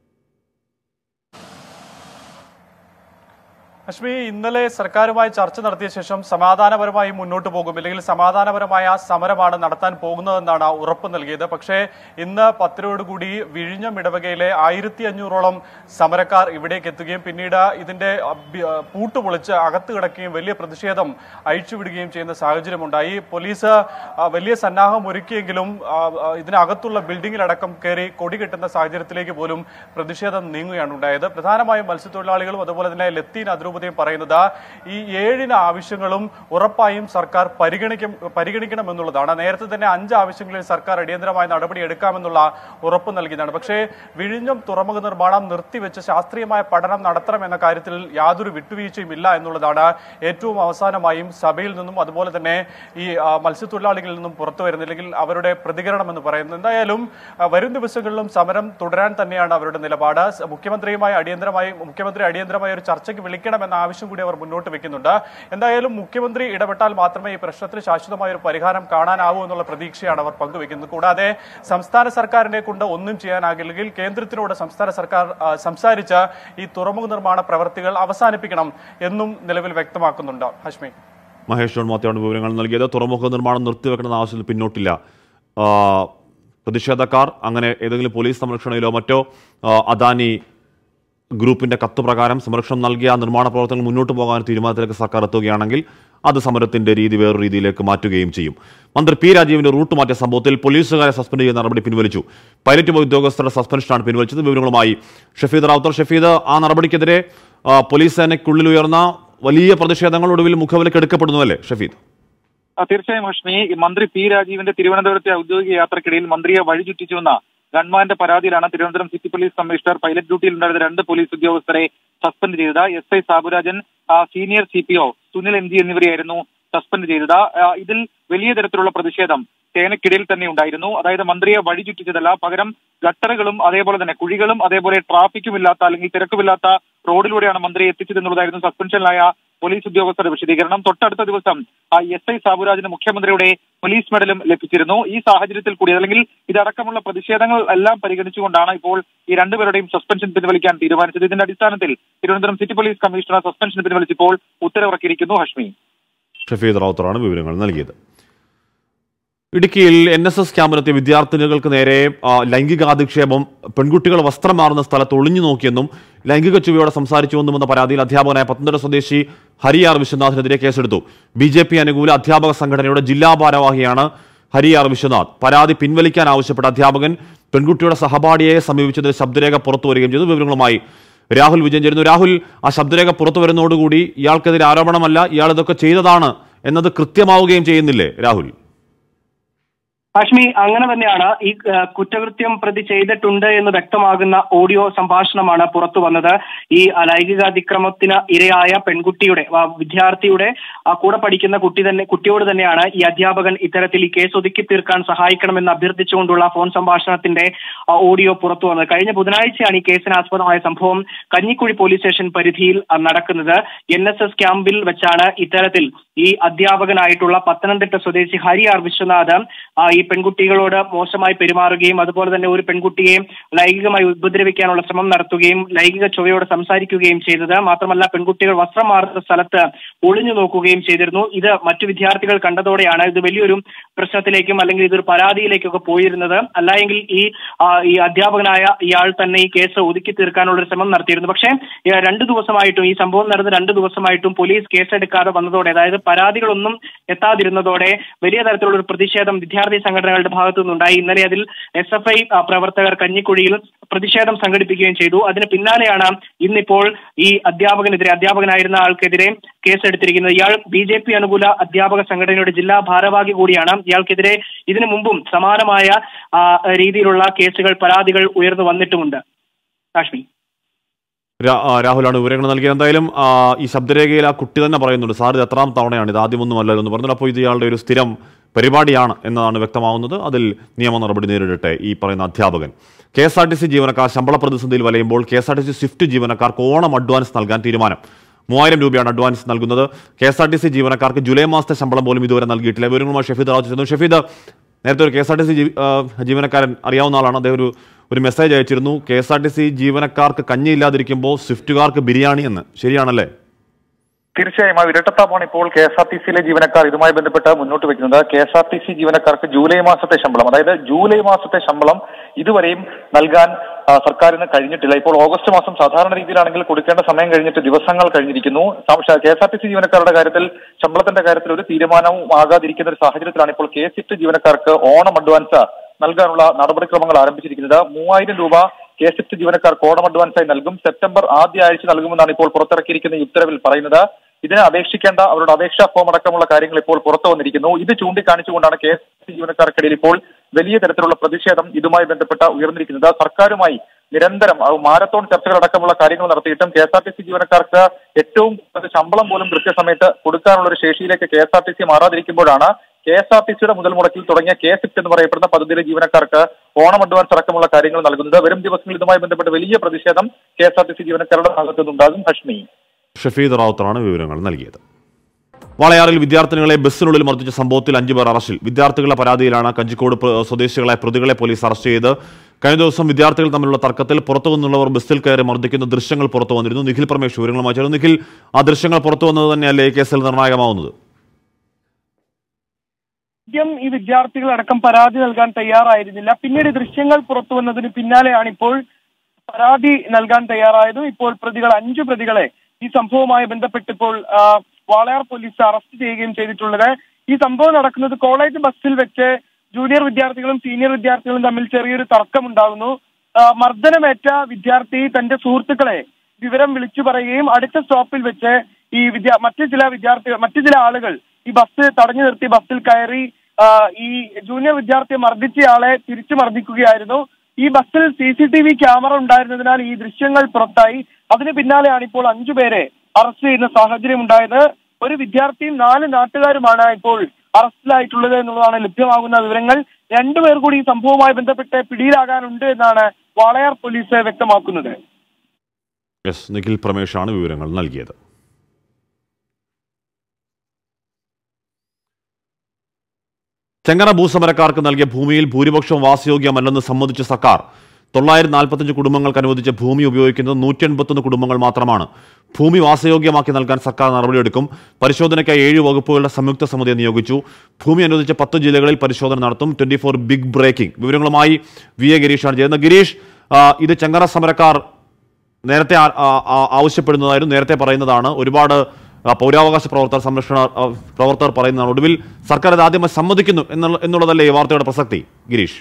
Speaker 7: അശ്മി ഇന്നലെ സർക്കാരുമായി ചർച്ച നടത്തിയ ശേഷം സമാധാനപരമായി മുന്നോട്ട് പോകും അല്ലെങ്കിൽ സമാധാനപരമായ സമരമാണ് നടത്താൻ പോകുന്നതെന്നാണ് ഉറപ്പ് നൽകിയത് പക്ഷേ ഇന്ന് പത്തരയോടുകൂടി വിഴിഞ്ഞം ഇടവകയിലെ ആയിരത്തി അഞ്ഞൂറോളം സമരക്കാർ ഇവിടേക്ക് എത്തുകയും പിന്നീട് ഇതിന്റെ അഭ്യ- പൂട്ട് പൊളിച്ച് അകത്ത് കിടക്കുകയും വലിയ പ്രതിഷേധം അഴിച്ചുവിടുകയും ചെയ്യുന്ന സാഹചര്യമുണ്ടായി പോലീസ് ആ, വലിയ സന്നാഹം ഒരുക്കിയെങ്കിലും ആ, ആ, ഇതിനകത്തുള്ള ബിൽഡിങ്ങിലടക്കം കയറി കൊടി കെട്ടുന്ന സാഹചര്യത്തിലേക്ക് പോലും പ്രതിഷേധം നീങ്ങുകയാണ് ഉണ്ടായത് പ്രധാനമായും മത്സ്യത്തൊഴിലാളികളും അതുപോലെ തന്നെ ലത്തീൻ അതിരൂപതയും പറയുന്നത് ഈ ഏഴിന് ആവശ്യങ്ങളും ഉറപ്പായും സർക്കാർ പരിഗണിക്കും പരിഗണിക്കണമെന്നുള്ളതാണ് നേരത്തെ തന്നെ അഞ്ച് ആവശ്യങ്ങളിൽ സർക്കാർ അടിയന്തരമായ നടപടി എടുക്കാമെന്നുള്ള ഉറപ്പ് നൽകിയതാണ് പക്ഷേ വിഴിഞ്ഞം തുറമുഖ നിർമ്മാണം നിർത്തിവെച്ച് ശാസ്ത്രീയമായ പഠനം നടത്തണം എന്ന കാര്യത്തിൽ യാതൊരു വിട്ടുവീഴ്ചയും ഇല്ല എന്നുള്ളതാണ് ഏറ്റവും അവസാനമായും സഭയിൽ നിന്നും അതുപോലെ തന്നെ ഈ ആ, മത്സ്യത്തൊഴിലാളികളിൽ നിന്നും പുറത്തു വരുന്നത് അല്ലെങ്കിൽ അവരുടെ പ്രതികരണം എന്ന് പറയുന്നത് എന്തായാലും ആ, വരും ദിവസങ്ങളിലും സമരം തുടരാൻ തന്നെയാണ് അവരുടെ നിലപാട് സ- മുഖ്യമന്ത്രിയുമായി അടിയന്തരമായി മുഖ്യമന്ത്രി അടിയന്തരമായ ഒരു ചർച്ചയ്ക്ക് വിളിക്കണമെന്ന ആവശ്യം കൂടി അവർ മുന്നോട്ട് വെക്കുന്നുണ്ട് എന്തായാലും മുഖ്യമന്ത്രി ഇടപെട്ടാൽ മാത്രമേ ഈ പ്രശ്നത്തിന് ശാശ്വതമായ ഒരു പരിഹാരം കാണാനാവൂ എന്നുള്ള പ്രതീക്ഷയാണ് അവർ പങ്കുവെക്കുന്നത് കൂടാതെ സംസ്ഥാന സർക്കാരിനെ കൊണ്ട് ഒന്നും ചെയ്യാനാകില്ലെങ്കിൽ കേന്ദ്രത്തിനോട് സംസ്ഥാന സർക്കാർ ആ, സംസാരിച്ച് ഈ തുറമുഖ നിർമ്മാണ പ്രവർത്തികൾ അവസാനിപ്പിക്കണം എന്നും നിലവിൽ വ്യക്തമാക്കുന്നുണ്ട് ഹഷ്മി
Speaker 1: മഹേഷ് ജോൺ മാത്യാണ് വിവരങ്ങൾ നൽകിയത് തുറമുഖ നിർമ്മാണം നിർത്തിവെക്കണമെന്ന ആവശ്യത്തിൽ പിന്നോട്ടില്ല ആ, പ്രതിഷേധക്കാർ അങ്ങനെ ഏതെങ്കിലും പോലീസ് സംരക്ഷണയിലോ മറ്റോ ആ, അദാനി ഗ്രൂപ്പിന്റെ കത്ത് പ്രകാരം സംരക്ഷണം നൽകിയ ആ നിർമ്മാണ പ്രവർത്തനങ്ങൾ മുന്നോട്ട് പോകാൻ തീരുമാനത്തിലേക്ക് സർക്കാർ എത്തുകയാണെങ്കിൽ അത് സമരത്തിന്റെ രീതി വേറൊരു രീതിയിലേക്ക് മാറ്റുകയും ചെയ്യും മന്ത്രി പി രാജീവിന്റെ റൂട്ട് മാറ്റിയ സംഭവത്തിൽ പോലീസുകാരെ സസ്പെൻഡ് ചെയ്യുന്ന നടപടി പിൻവലിച്ചു പൈലറ്റ് ഉദ്യോഗസ്ഥരുടെ സസ്പെൻഷനാണ് പിൻവലിച്ചത് വിവരങ്ങളുമായി ഷഫീദ് റാവുത്തർ ഷഫീദ് ആ നടപടിക്കെതിരെ ആ, പോലീസ് സേനയ്ക്കുള്ളിൽ ഉയർന്ന വലിയ പ്രതിഷേധങ്ങൾ ഒടുവിൽ മുഖവിലേക്ക് എടുക്കപ്പെടുന്നു അല്ലേ ഷഫീദ്
Speaker 8: ആ, തീർച്ചയായും ഹഷ്മി ഈ മന്ത്രി പി രാജീവിന്റെ തിരുവനന്തപുരത്തെ ഔദ്യോഗിക യാത്രക്കിടയിൽ മന്ത്രിയെ വഴിചുറ്റിച്ചുവെന്ന ഗൺമാന്റെ പരാതിയിലാണ് Thiruvananthapuram city police commissioner pilot ഡ്യൂട്ടിയിൽ ഉണ്ടായിരുന്ന രണ്ട് പോലീസ് ഉദ്യോഗസ്ഥരെ സസ്പെൻഡ് ചെയ്തത് എസ് ഐ സാബുരാജൻ ആ, senior C P O Sunil M G എന്നിവരെയായിരുന്നു സസ്പെൻഡ് ചെയ്തത് ആ, ഇതിൽ വലിയ തരത്തിലുള്ള പ്രതിഷേധം സേനയ്ക്കിടയിൽ തന്നെ ഉണ്ടായിരുന്നു അതായത് മന്ത്രിയെ വഴിചുറ്റിച്ചതല്ല പകരം ഗട്ടറുകളും അതേപോലെ തന്നെ കുഴികളും അതേപോലെ ട്രാഫിക്കും ഇല്ലാത്ത അല്ലെങ്കിൽ തിരക്കുമില്ലാത്ത റോഡിലൂടെയാണ് മന്ത്രിയെ എത്തിച്ചതെന്നുള്ളതായിരുന്നു സസ്പെൻഷനിലായ പോലീസ് ഉദ്യോഗസ്ഥരുടെ വിശദീകരണം തൊട്ടടുത്ത ദിവസം ആ എസ് ഐ സാബുരാജിന് മുഖ്യമന്ത്രിയുടെ പോലീസ് മെഡലും ലഭിച്ചിരുന്നു ഈ സാഹചര്യത്തിൽ കൂടി അല്ലെങ്കിൽ ഇതടക്കമുള്ള പ്രതിഷേധങ്ങൾ എല്ലാം പരിഗണിച്ചുകൊണ്ടാണ് ഇപ്പോൾ ഈ രണ്ടുപേരുടെയും സസ്പെൻഷൻ പിൻവലിക്കാൻ തീരുമാനിച്ചത് ഇതിന്റെ അടിസ്ഥാനത്തിൽ Thiruvananthapuram city police commissioner suspension പിൻവലിച്ചപ്പോൾ ഉത്തരവിറക്കിയിരിക്കുന്നു ഹഷ്മി
Speaker 1: ഷഫീദ് റാവുത്തറാണ് വിവരങ്ങൾ നൽകിയത് ഇടുക്കിയിൽ എൻ എസ് എസ് ക്യാമ്പിലെത്തിയ വിദ്യാർത്ഥിനികൾക്ക് നേരെ ആ, ലൈംഗികാധിക്ഷേപം പെൺകുട്ടികൾ വസ്ത്രം മാറുന്ന സ്ഥലത്ത് ഒളിഞ്ഞു നോക്കിയെന്നും ലൈംഗിക ചുവയോടെ സംസാരിച്ചുവെന്നും എന്ന പരാതിയിൽ അധ്യാപകനായ പത്തനംതിട്ട സ്വദേശി ഹരിയാർ വിശ്വനാഥിനെതിരെ കേസെടുത്തു ബി ജെ പി അനുകൂല അധ്യാപക സംഘടനയുടെ ജില്ലാ ഭാരവാഹിയാണ് ഹരിയാർ വിശ്വനാഥ് പരാതി പിൻവലിക്കാൻ ആവശ്യപ്പെട്ട അധ്യാപകൻ പെൺകുട്ടിയുടെ സഹപാഠിയെ സമീപിച്ചതിൽ ശബ്ദരേഖ പുറത്തു വരികയും ചെയ്തു വിവരങ്ങളുമായി രാഹുൽ വിജയൻ ചേരുന്നു രാഹുൽ ആ ശബ്ദരേഖ പുറത്തു വരുന്നതോടുകൂടി ഇയാൾക്കെതിരെ ആരോപണമല്ല ഇയാൾ ഇതൊക്കെ ചെയ്തതാണ് എന്നത് കൃത്യമാവുകയും ചെയ്യുന്നില്ലേ രാഹുൽ
Speaker 9: ഹാഷ്മി അങ്ങനെ തന്നെയാണ് ഈ ആ, കുറ്റകൃത്യം പ്രതി ചെയ്തിട്ടുണ്ട് എന്ന് വ്യക്തമാകുന്ന ഓഡിയോ സംഭാഷണമാണ് പുറത്തു വന്നത് ഈ ആ, ലൈംഗികാതിക്രമത്തിന് ഇരയായ പെൺകുട്ടിയുടെ ആ, വിദ്യാർത്ഥിയുടെ ആ, കൂടെ പഠിക്കുന്ന കുട്ടി തന്നെ കുട്ടിയോട് തന്നെയാണ് ഈ അധ്യാപകൻ ഇത്തരത്തിൽ ഈ കേസ് ഒതുക്കി തീർക്കാൻ സഹായിക്കണമെന്ന് അഭ്യർത്ഥിച്ചുകൊണ്ടുള്ള ഫോൺ സംഭാഷണത്തിന്റെ ആ, ഓഡിയോ പുറത്തു വന്നത് കഴിഞ്ഞ ബുധനാഴ്ചയാണ് ഈ കേസിനാസ്പദമായ സംഭവം കഞ്ഞിക്കുഴി പോലീസ് സ്റ്റേഷൻ പരിധിയിൽ ആ, നടക്കുന്നത് എൻ എസ് എസ് ക്യാമ്പിൽ വെച്ചാണ് ഇത്തരത്തിൽ ഈ അധ്യാപകനായിട്ടുള്ള പത്തനംതിട്ട സ്വദേശി ഹരി ആർ വിശ്വനാഥ് ആ, ഈ പെൺകുട്ടികളോട് മോശമായി പെരുമാറുകയും അതുപോലെ തന്നെ ഒരു പെൺകുട്ടിയെ ലൈംഗികമായി ഉപദ്രവിക്കാനുള്ള ശ്രമം നടത്തുകയും ലൈംഗിക ചൊവ്വയോട് സംസാരിക്കുകയും ചെയ്തത് മാത്രമല്ല പെൺകുട്ടികൾ വസ്ത്രം മാറുന്ന സ്ഥലത്ത് ഒളിഞ്ഞു നോക്കുകയും ചെയ്തിരുന്നു ഇത് മറ്റു വിദ്യാർത്ഥികൾ കണ്ടതോടെയാണ് ഇത് വലിയൊരു പ്രശ്നത്തിലേക്കും അല്ലെങ്കിൽ ഇതൊരു പരാതിയിലേക്കൊക്കെ പോയിരുന്നത് അല്ലായെങ്കിൽ ഈ ആ, ഈ അധ്യാപകനായ ഇയാൾ തന്നെ ഈ കേസ് ഒതുക്കി തീർക്കാനുള്ള ഒരു ശ്രമം നടത്തിയിരുന്നു പക്ഷേ ഏ, രണ്ടു ദിവസമായിട്ടും ഈ സംഭവം നടന്ന രണ്ടു ദിവസമായിട്ടും പോലീസ് കേസെടുക്കാതെ വന്നതോടെ അതായത് പരാതികളൊന്നും എത്താതിരുന്നതോടെ വലിയ തരത്തിലുള്ള ഒരു പ്രതിഷേധം വിദ്യാർത്ഥി സംഘടനകളുടെ ഭാഗത്തു നിന്നുണ്ടായി ഇന്നലെ അതിൽ എസ് എഫ് ഐ പ്രവർത്തകർ കഞ്ഞിക്കുഴിയിൽ പ്രതിഷേധം സംഘടിപ്പിക്കുകയും ചെയ്തു അതിന് പിന്നാലെയാണ് ഇന്നിപ്പോൾ ഈ അധ്യാപകനെതിരെ അധ്യാപകനായിരുന്ന ആൾക്കെതിരെ കേസെടുത്തിരിക്കുന്നത് ഇയാൾ ബി ജെ പി അനുകൂല അധ്യാപക സംഘടനയുടെ ജില്ലാ ഭാരവാഹി കൂടിയാണ് ഇയാൾക്കെതിരെ ഇതിനു മുമ്പും സമാനമായ ആ, രീതിയിലുള്ള കേസുകൾ പരാതികൾ ഉയർന്നു വന്നിട്ടുമുണ്ട് കാശ്മീർ
Speaker 1: രാ- ആ, രാഹുലാണ് വിവരങ്ങൾ നൽകിയത് എന്തായാലും ആ, ഈ ശബ്ദരേഖയിൽ ആ കുട്ടി തന്നെ പറയുന്നുണ്ട് സാർ ഇത് എത്രാം തവണയാണ് ഇത് ആദ്യമൊന്നും അല്ലല്ലോ എന്ന് പറഞ്ഞിട്ട് അപ്പോൾ ഇത് ഇയാളുടെ ഒരു സ്ഥിരം പരിപാടിയാണ് എന്നതാണ് വ്യക്തമാവുന്നത് അതിൽ നിയമ നടപടി നേരിടട്ടെ ഈ പറയുന്ന അധ്യാപകൻ K S R T C ജീവനക്കാർ ശമ്പള പ്രതിസന്ധിയിൽ വലയുമ്പോൾ K S R T C swift ജീവനക്കാർക്ക് ഓണം അഡ്വാൻസ് നൽകാൻ തീരുമാനം മൂവായിരം രൂപയാണ് അഡ്വാൻസ് നൽകുന്നത് K S R T C ജീവനക്കാർക്ക് ജൂലൈ മാസത്തെ ശമ്പളം പോലും ഇതുവരെ നൽകിയിട്ടില്ല വിവരങ്ങളുമായി ഷഫീദ് റാവു ചേർന്നു ഷഫീദ് നേരത്തെ ഒരു K S R T C ജീവനക്കാരൻ അറിയാവുന്ന ആളാണ് അദ്ദേഹം ഒരു ഒരു മെസ്സേജ് അയച്ചിരുന്നു K S R T C ജീവനക്കാർക്ക് കഞ്ഞിയില്ലാതിരിക്കുമ്പോൾ സ്വിഫ്റ്റുകാർക്ക് ബിരിയാണി എന്ന് ശരിയാണല്ലേ
Speaker 10: തീർച്ചയായും ആ ഇരട്ടത്താപ്പാണ് ഇപ്പോൾ കെ എസ് ആർ ടി സിയിലെ ജീവനക്കാർ ഇതുമായി ബന്ധപ്പെട്ട് മുന്നോട്ട് വെക്കുന്നത് K S R T C ജീവനക്കാർക്ക് ജൂലൈ മാസത്തെ ശമ്പളം അതായത് ജൂലൈ മാസത്തെ ശമ്പളം ഇതുവരെയും നൽകാൻ ആ, സർക്കാരിന് കഴിഞ്ഞിട്ടില്ല ഇപ്പോൾ ഓഗസ്റ്റ് മാസം സാധാരണ രീതിയിലാണെങ്കിൽ കൊടുക്കേണ്ട സമയം കഴിഞ്ഞിട്ട് ദിവസങ്ങൾ കഴിഞ്ഞിരിക്കുന്നു K S R T C ജീവനക്കാരുടെ കാര്യത്തിൽ ശമ്പളത്തിന്റെ കാര്യത്തിൽ ഒരു തീരുമാനവും ആകാതിരിക്കുന്ന ഒരു സാഹചര്യത്തിലാണ് ഇപ്പോൾ കെ സിഫ്റ്റ് ജീവനക്കാർക്ക് ഓണം അഡ്വാൻസ് നൽകാനുള്ള നടപടിക്രമങ്ങൾ ആരംഭിച്ചിരിക്കുന്നത് മൂവായിരം രൂപ കെ സിഫ്റ്റ് ജീവനക്കാർക്ക് ഓണം അഡ്വാൻസായി നൽകും സെപ്റ്റംബർ ആദ്യ ആഴ്ച നൽകുമെന്നാണ് ഇപ്പോൾ പുറത്തിറക്കിയിരിക്കുന്ന ഈ ഉത്തരവിൽ പറയുന്നത് ഇതിന് അപേക്ഷിക്കേണ്ട അവരുടെ അപേക്ഷാ ഫോം അടക്കമുള്ള കാര്യങ്ങൾ ഇപ്പോൾ പുറത്തു വന്നിരിക്കുന്നു ഇത് ചൂണ്ടിക്കാണിച്ചുകൊണ്ടാണ് കെ എസ് സി ജീവനക്കാർക്കിടയിൽ ഇപ്പോൾ വലിയ തരത്തിലുള്ള പ്രതിഷേധം ഇതുമായി ബന്ധപ്പെട്ട ഉയർന്നിരിക്കുന്നത് സർക്കാരുമായി നിരന്തരം ആ, മാരത്തോൺ ചർച്ചകൾ അടക്കമുള്ള കാര്യങ്ങൾ നടത്തിയിട്ടും K S R T C ജീവനക്കാർക്ക് ഏറ്റവും കുറഞ്ഞ ശമ്പളം പോലും കൃത്യസമയത്ത് കൊടുക്കാനുള്ള ഒരു ശേഷിയിലേക്ക് K S R T C മാറാതിരിക്കുമ്പോഴാണ് കെ എസ് ആർ ടി സിയുടെ മുതൽ മുടക്കിൽ തുടങ്ങിയ കെ സിഫ്റ്റ് എന്ന് പറയപ്പെടുന്ന പദ്ധതിയിലെ ജീവനക്കാർക്ക് ഓണം അഡ്വാൻസ് അടക്കമുള്ള കാര്യങ്ങൾ നൽകുന്നത് വരും ദിവസങ്ങളിൽ ഇതുമായി ബന്ധപ്പെട്ട് വലിയ പ്രതിഷേധം K S R T C ജീവനക്കാരുടെ ഭാഗത്തു നിന്നുണ്ടാകും ഹഷ്മി
Speaker 1: ഷഫീദ് റാവുത്തറാണ് വിവരങ്ങൾ നൽകിയത് വാളയാറിൽ വിദ്യാർത്ഥിനികളെ ബസ്സിനുള്ളിൽ മർദ്ദിച്ച സംഭവത്തിൽ അഞ്ചു പേർ അറസ്റ്റിൽ വിദ്യാർത്ഥികളുടെ പരാതിയിലാണ് കഞ്ചിക്കോട് പ്ര- സ്വദേശികളെ പ്രതികളെ പോലീസ് അറസ്റ്റ് ചെയ്ത് കഴിഞ്ഞ ദിവസം വിദ്യാർത്ഥികൾ തമ്മിലുള്ള തർക്കത്തിൽ പുറത്തു നിന്നുള്ളവർ ബസ്സിൽ കയറി മർദ്ദിക്കുന്ന ദൃശ്യങ്ങൾ പുറത്തു വന്നിരുന്നു നിഖിൽ പ്രമേഷ് വിവരങ്ങളുമായി ചേർന്നു നിഖിൽ ആ ദൃശ്യങ്ങൾ പുറത്തു വന്നത് തന്നെയല്ലേ ഈ കേസിൽ നിർണായകമാവുന്നത്
Speaker 11: ആദ്യം ഈ വിദ്യാർത്ഥികളടക്കം പരാതി നൽകാൻ തയ്യാറായിരുന്നില്ല പിന്നീട് ദൃശ്യങ്ങൾ പുറത്തു വന്നതിന് പിന്നാലെയാണ് ഇപ്പോൾ പരാതി നൽകാൻ തയ്യാറായതും ഇപ്പോൾ പ്രതികൾ അഞ്ചു പ്രതികളെ ഈ സംഭവവുമായി ബന്ധപ്പെട്ട് ഇപ്പോൾ ആ, വാളയാർ പോലീസ് അറസ്റ്റ് ചെയ്യുകയും ചെയ്തിട്ടുള്ളത് ഈ സംഭവം നടക്കുന്നത് കോളേജ് ബസ്സിൽ വെച്ച് ജൂനിയർ വിദ്യാർത്ഥികളും സീനിയർ വിദ്യാർത്ഥികളും തമ്മിൽ ചെറിയൊരു തർക്കമുണ്ടാകുന്നു ആ, മർദ്ദനമേറ്റ വിദ്യാർത്ഥി തന്റെ സുഹൃത്തുക്കളെ വിവരം വിളിച്ചു പറയുകയും അടുത്ത സ്റ്റോപ്പിൽ വെച്ച് ഈ വിദ്യാ മറ്റു ചില വിദ്യാർത്ഥികൾ മറ്റു ചില ആളുകൾ ഈ ബസ് തടഞ്ഞു നിർത്തി ബസ്സിൽ കയറി ആ, ഈ ജൂനിയർ വിദ്യാർത്ഥിയെ മർദ്ദിച്ചയാളെ തിരിച്ചു മർദ്ദിക്കുകയായിരുന്നു ഈ ബസ്സിൽ C C T V camera ഉണ്ടായിരുന്നതിനാൽ ഈ ദൃശ്യങ്ങൾ പുറത്തായി അതിന് പിന്നാലെയാണ് ഇപ്പോൾ അഞ്ചു പേരെ അറസ്റ്റ് ചെയ്യുന്ന സാഹചര്യം ഉണ്ടായത് ഒരു വിദ്യാർത്ഥിയും നാല് നാട്ടുകാരുമാണ് ഇപ്പോൾ അറസ്റ്റിലായിട്ടുള്ളത് എന്നുള്ളതാണ് ലഭ്യമാകുന്ന വിവരങ്ങൾ രണ്ടുപേർ കൂടി ഈ സംഭവവുമായി ബന്ധപ്പെട്ട് പിടിയിലാകാനുണ്ട് എന്നാണ് വാളയാർ പോലീസ് വ്യക്തമാക്കുന്നത്
Speaker 1: എസ് നിഖിൽ പ്രമേഷാണ് വിവരങ്ങൾ നൽകിയത് ചെങ്ങറ ഭൂസമരക്കാർക്ക് നൽകിയ ഭൂമിയിൽ ഭൂരിപക്ഷവും വാസയോഗ്യമല്ലെന്ന് സമ്മതിച്ച സർക്കാർ തൊള്ളായിരത്തി നാൽപ്പത്തഞ്ച് കുടുംബങ്ങൾക്ക് അനുവദിച്ച ഭൂമി ഉപയോഗിക്കുന്നത് നൂറ്റി എൺപത്തൊന്ന് കുടുംബങ്ങൾ മാത്രമാണ് ഭൂമി വാസയോഗ്യമാക്കി നൽകാൻ സർക്കാർ നടപടിയെടുക്കും പരിശോധനയ്ക്കായി ഏഴ് വകുപ്പുകളുടെ സംയുക്ത സമിതിയെ നിയോഗിച്ചു ഭൂമി അനുവദിച്ച പത്ത് ജില്ലകളിൽ പരിശോധന നടത്തും ട്വന്റി ഫോർ ബിഗ് ബ്രേക്കിംഗ് വിവരങ്ങളുമായി വി എ ഗിരീഷാണ് ചെയ്യുന്നത് ഗിരീഷ് ആ, ഇത് ചെങ്ങറ സമരക്കാർ നേരത്തെ ആ- ആ- ആ- ആവശ്യപ്പെടുന്നതായിരുന്നു നേരത്തെ പറയുന്നതാണ് ഒരുപാട് ആ, പൗരാവകാശ പ്രവർത്തകർ സംരക്ഷണ ആ, പ്രവർത്തകർ പറയുന്നതാണ് ഒടുവിൽ സർക്കാർ ഇത് ആദ്യമായി സമ്മതിക്കുന്നു എന്നുള്ള എന്നുള്ളതല്ലേ ഈ വാർത്തയുടെ പ്രസക്തി ഗിരീഷ്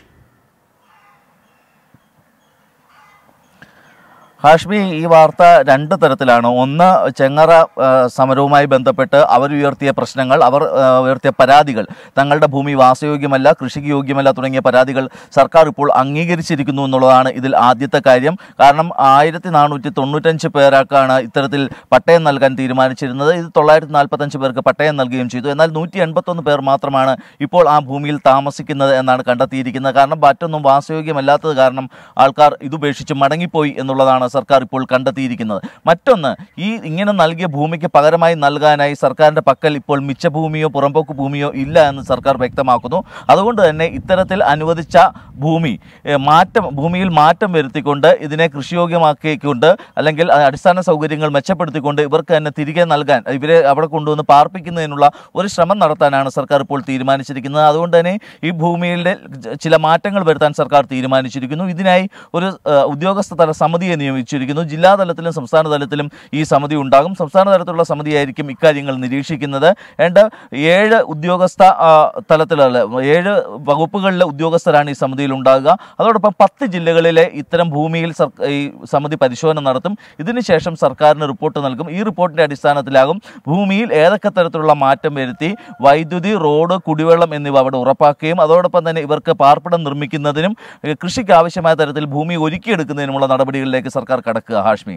Speaker 3: ഹാഷ്മി ഈ വാർത്ത രണ്ട് തരത്തിലാണ് ഒന്ന് ചെങ്ങറ ആ, സമരവുമായി ബന്ധപ്പെട്ട് അവർ ഉയർത്തിയ പ്രശ്നങ്ങൾ അവർ ആ, ഉയർത്തിയ പരാതികൾ തങ്ങളുടെ ഭൂമി വാസയോഗ്യമല്ല കൃഷിക്ക് യോഗ്യമല്ല തുടങ്ങിയ പരാതികൾ സർക്കാർ ഇപ്പോൾ അംഗീകരിച്ചിരിക്കുന്നു എന്നുള്ളതാണ് ഇതിൽ ആദ്യത്തെ കാര്യം കാരണം ആയിരത്തി നാനൂറ്റി തൊണ്ണൂറ്റഞ്ച് പേരാക്കാണ് ഇത്തരത്തിൽ പട്ടയം നൽകാൻ തീരുമാനിച്ചിരുന്നത് ഇത് തൊള്ളായിരത്തി നാൽപ്പത്തഞ്ച് പേർക്ക് പട്ടയം നൽകുകയും ചെയ്തു എന്നാൽ നൂറ്റി എൺപത്തൊന്ന് പേർ മാത്രമാണ് ഇപ്പോൾ ആ ഭൂമിയിൽ താമസിക്കുന്നത് എന്നാണ് കണ്ടെത്തിയിരിക്കുന്നത് കാരണം മറ്റൊന്നും വാസയോഗ്യമല്ലാത്തത് കാരണം ആൾക്കാർ ഇതുപേക്ഷിച്ച് മടങ്ങിപ്പോയി എന്നുള്ളതാണ് സർക്കാർ ഇപ്പോൾ കണ്ടെത്തിയിരിക്കുന്നത് മറ്റൊന്ന് ഈ ഇങ്ങനെ നൽകിയ ഭൂമിക്ക് പകരമായി നൽകാനായി സർക്കാരിൻ്റെ പക്കൽ ഇപ്പോൾ മിച്ച ഭൂമിയോ പുറമ്പോക്ക് ഭൂമിയോ ഇല്ല എന്ന് സർക്കാർ വ്യക്തമാക്കുന്നു അതുകൊണ്ട് തന്നെ ഇത്തരത്തിൽ അനുവദിച്ച ഭൂമി ഏഹ്, മാറ്റം ഭൂമിയിൽ മാറ്റം വരുത്തിക്കൊണ്ട് ഇതിനെ കൃഷിയോഗ്യമാക്കിക്കൊണ്ട് അല്ലെങ്കിൽ അത് അടിസ്ഥാന സൗകര്യങ്ങൾ മെച്ചപ്പെടുത്തിക്കൊണ്ട് ഇവർക്ക് തന്നെ തിരികെ നൽകാൻ ഇവരെ അവിടെ കൊണ്ടുവന്ന് പാർപ്പിക്കുന്നതിനുള്ള ഒരു ശ്രമം നടത്താനാണ് സർക്കാർ ഇപ്പോൾ തീരുമാനിച്ചിരിക്കുന്നത് അതുകൊണ്ട് തന്നെ ഈ ഭൂമിയുടെ ചില മാറ്റങ്ങൾ വരുത്താൻ സർക്കാർ തീരുമാനിച്ചിരിക്കുന്നു ഇതിനായി ഒരു ഏഹ്, ഉദ്യോഗസ്ഥ തല സമിതിയെ നിയമിച്ചിരിക്കുന്നു ജില്ലാ തലത്തിലും സംസ്ഥാന തലത്തിലും ഈ സമിതി ഉണ്ടാകും സംസ്ഥാന തലത്തിലുള്ള സമിതിയായിരിക്കും ഇക്കാര്യങ്ങൾ നിരീക്ഷിക്കുന്നത് ഏണ്ട ഏഴ് ഉദ്യോഗസ്ഥ ആ, തലത്തിലുള്ള ഏഴ് വകുപ്പുകളിലെ ഉദ്യോഗസ്ഥരാണ് ഈ സമിതിയിൽ ഉണ്ടാകുക അതോടൊപ്പം പത്ത് ജില്ലകളിലെ ഇത്തരം ഭൂമിയിൽ സർ ഈ സമിതി പരിശോധന നടത്തും ഇതിനുശേഷം സർക്കാരിന് റിപ്പോർട്ട് നൽകും ഈ റിപ്പോർട്ടിന്റെ അടിസ്ഥാനത്തിലാകും ഭൂമിയിൽ ഏതൊക്കെ തരത്തിലുള്ള മാറ്റം വരുത്തി വൈദ്യുതി റോഡ് കുടിവെള്ളം എന്നിവ അവിടെ ഉറപ്പാക്കുകയും അതോടൊപ്പം തന്നെ ഇവർക്ക് പാർപ്പിടം നിർമ്മിക്കുന്നതിനും ഏഹ്, കൃഷിക്ക് ആവശ്യമായ തരത്തിൽ ഭൂമി ഒരുക്കിയെടുക്കുന്നതിനുമുള്ള നടപടികളിലേക്ക് സർക്കാർ കടക്കുക ഹാഷ്മി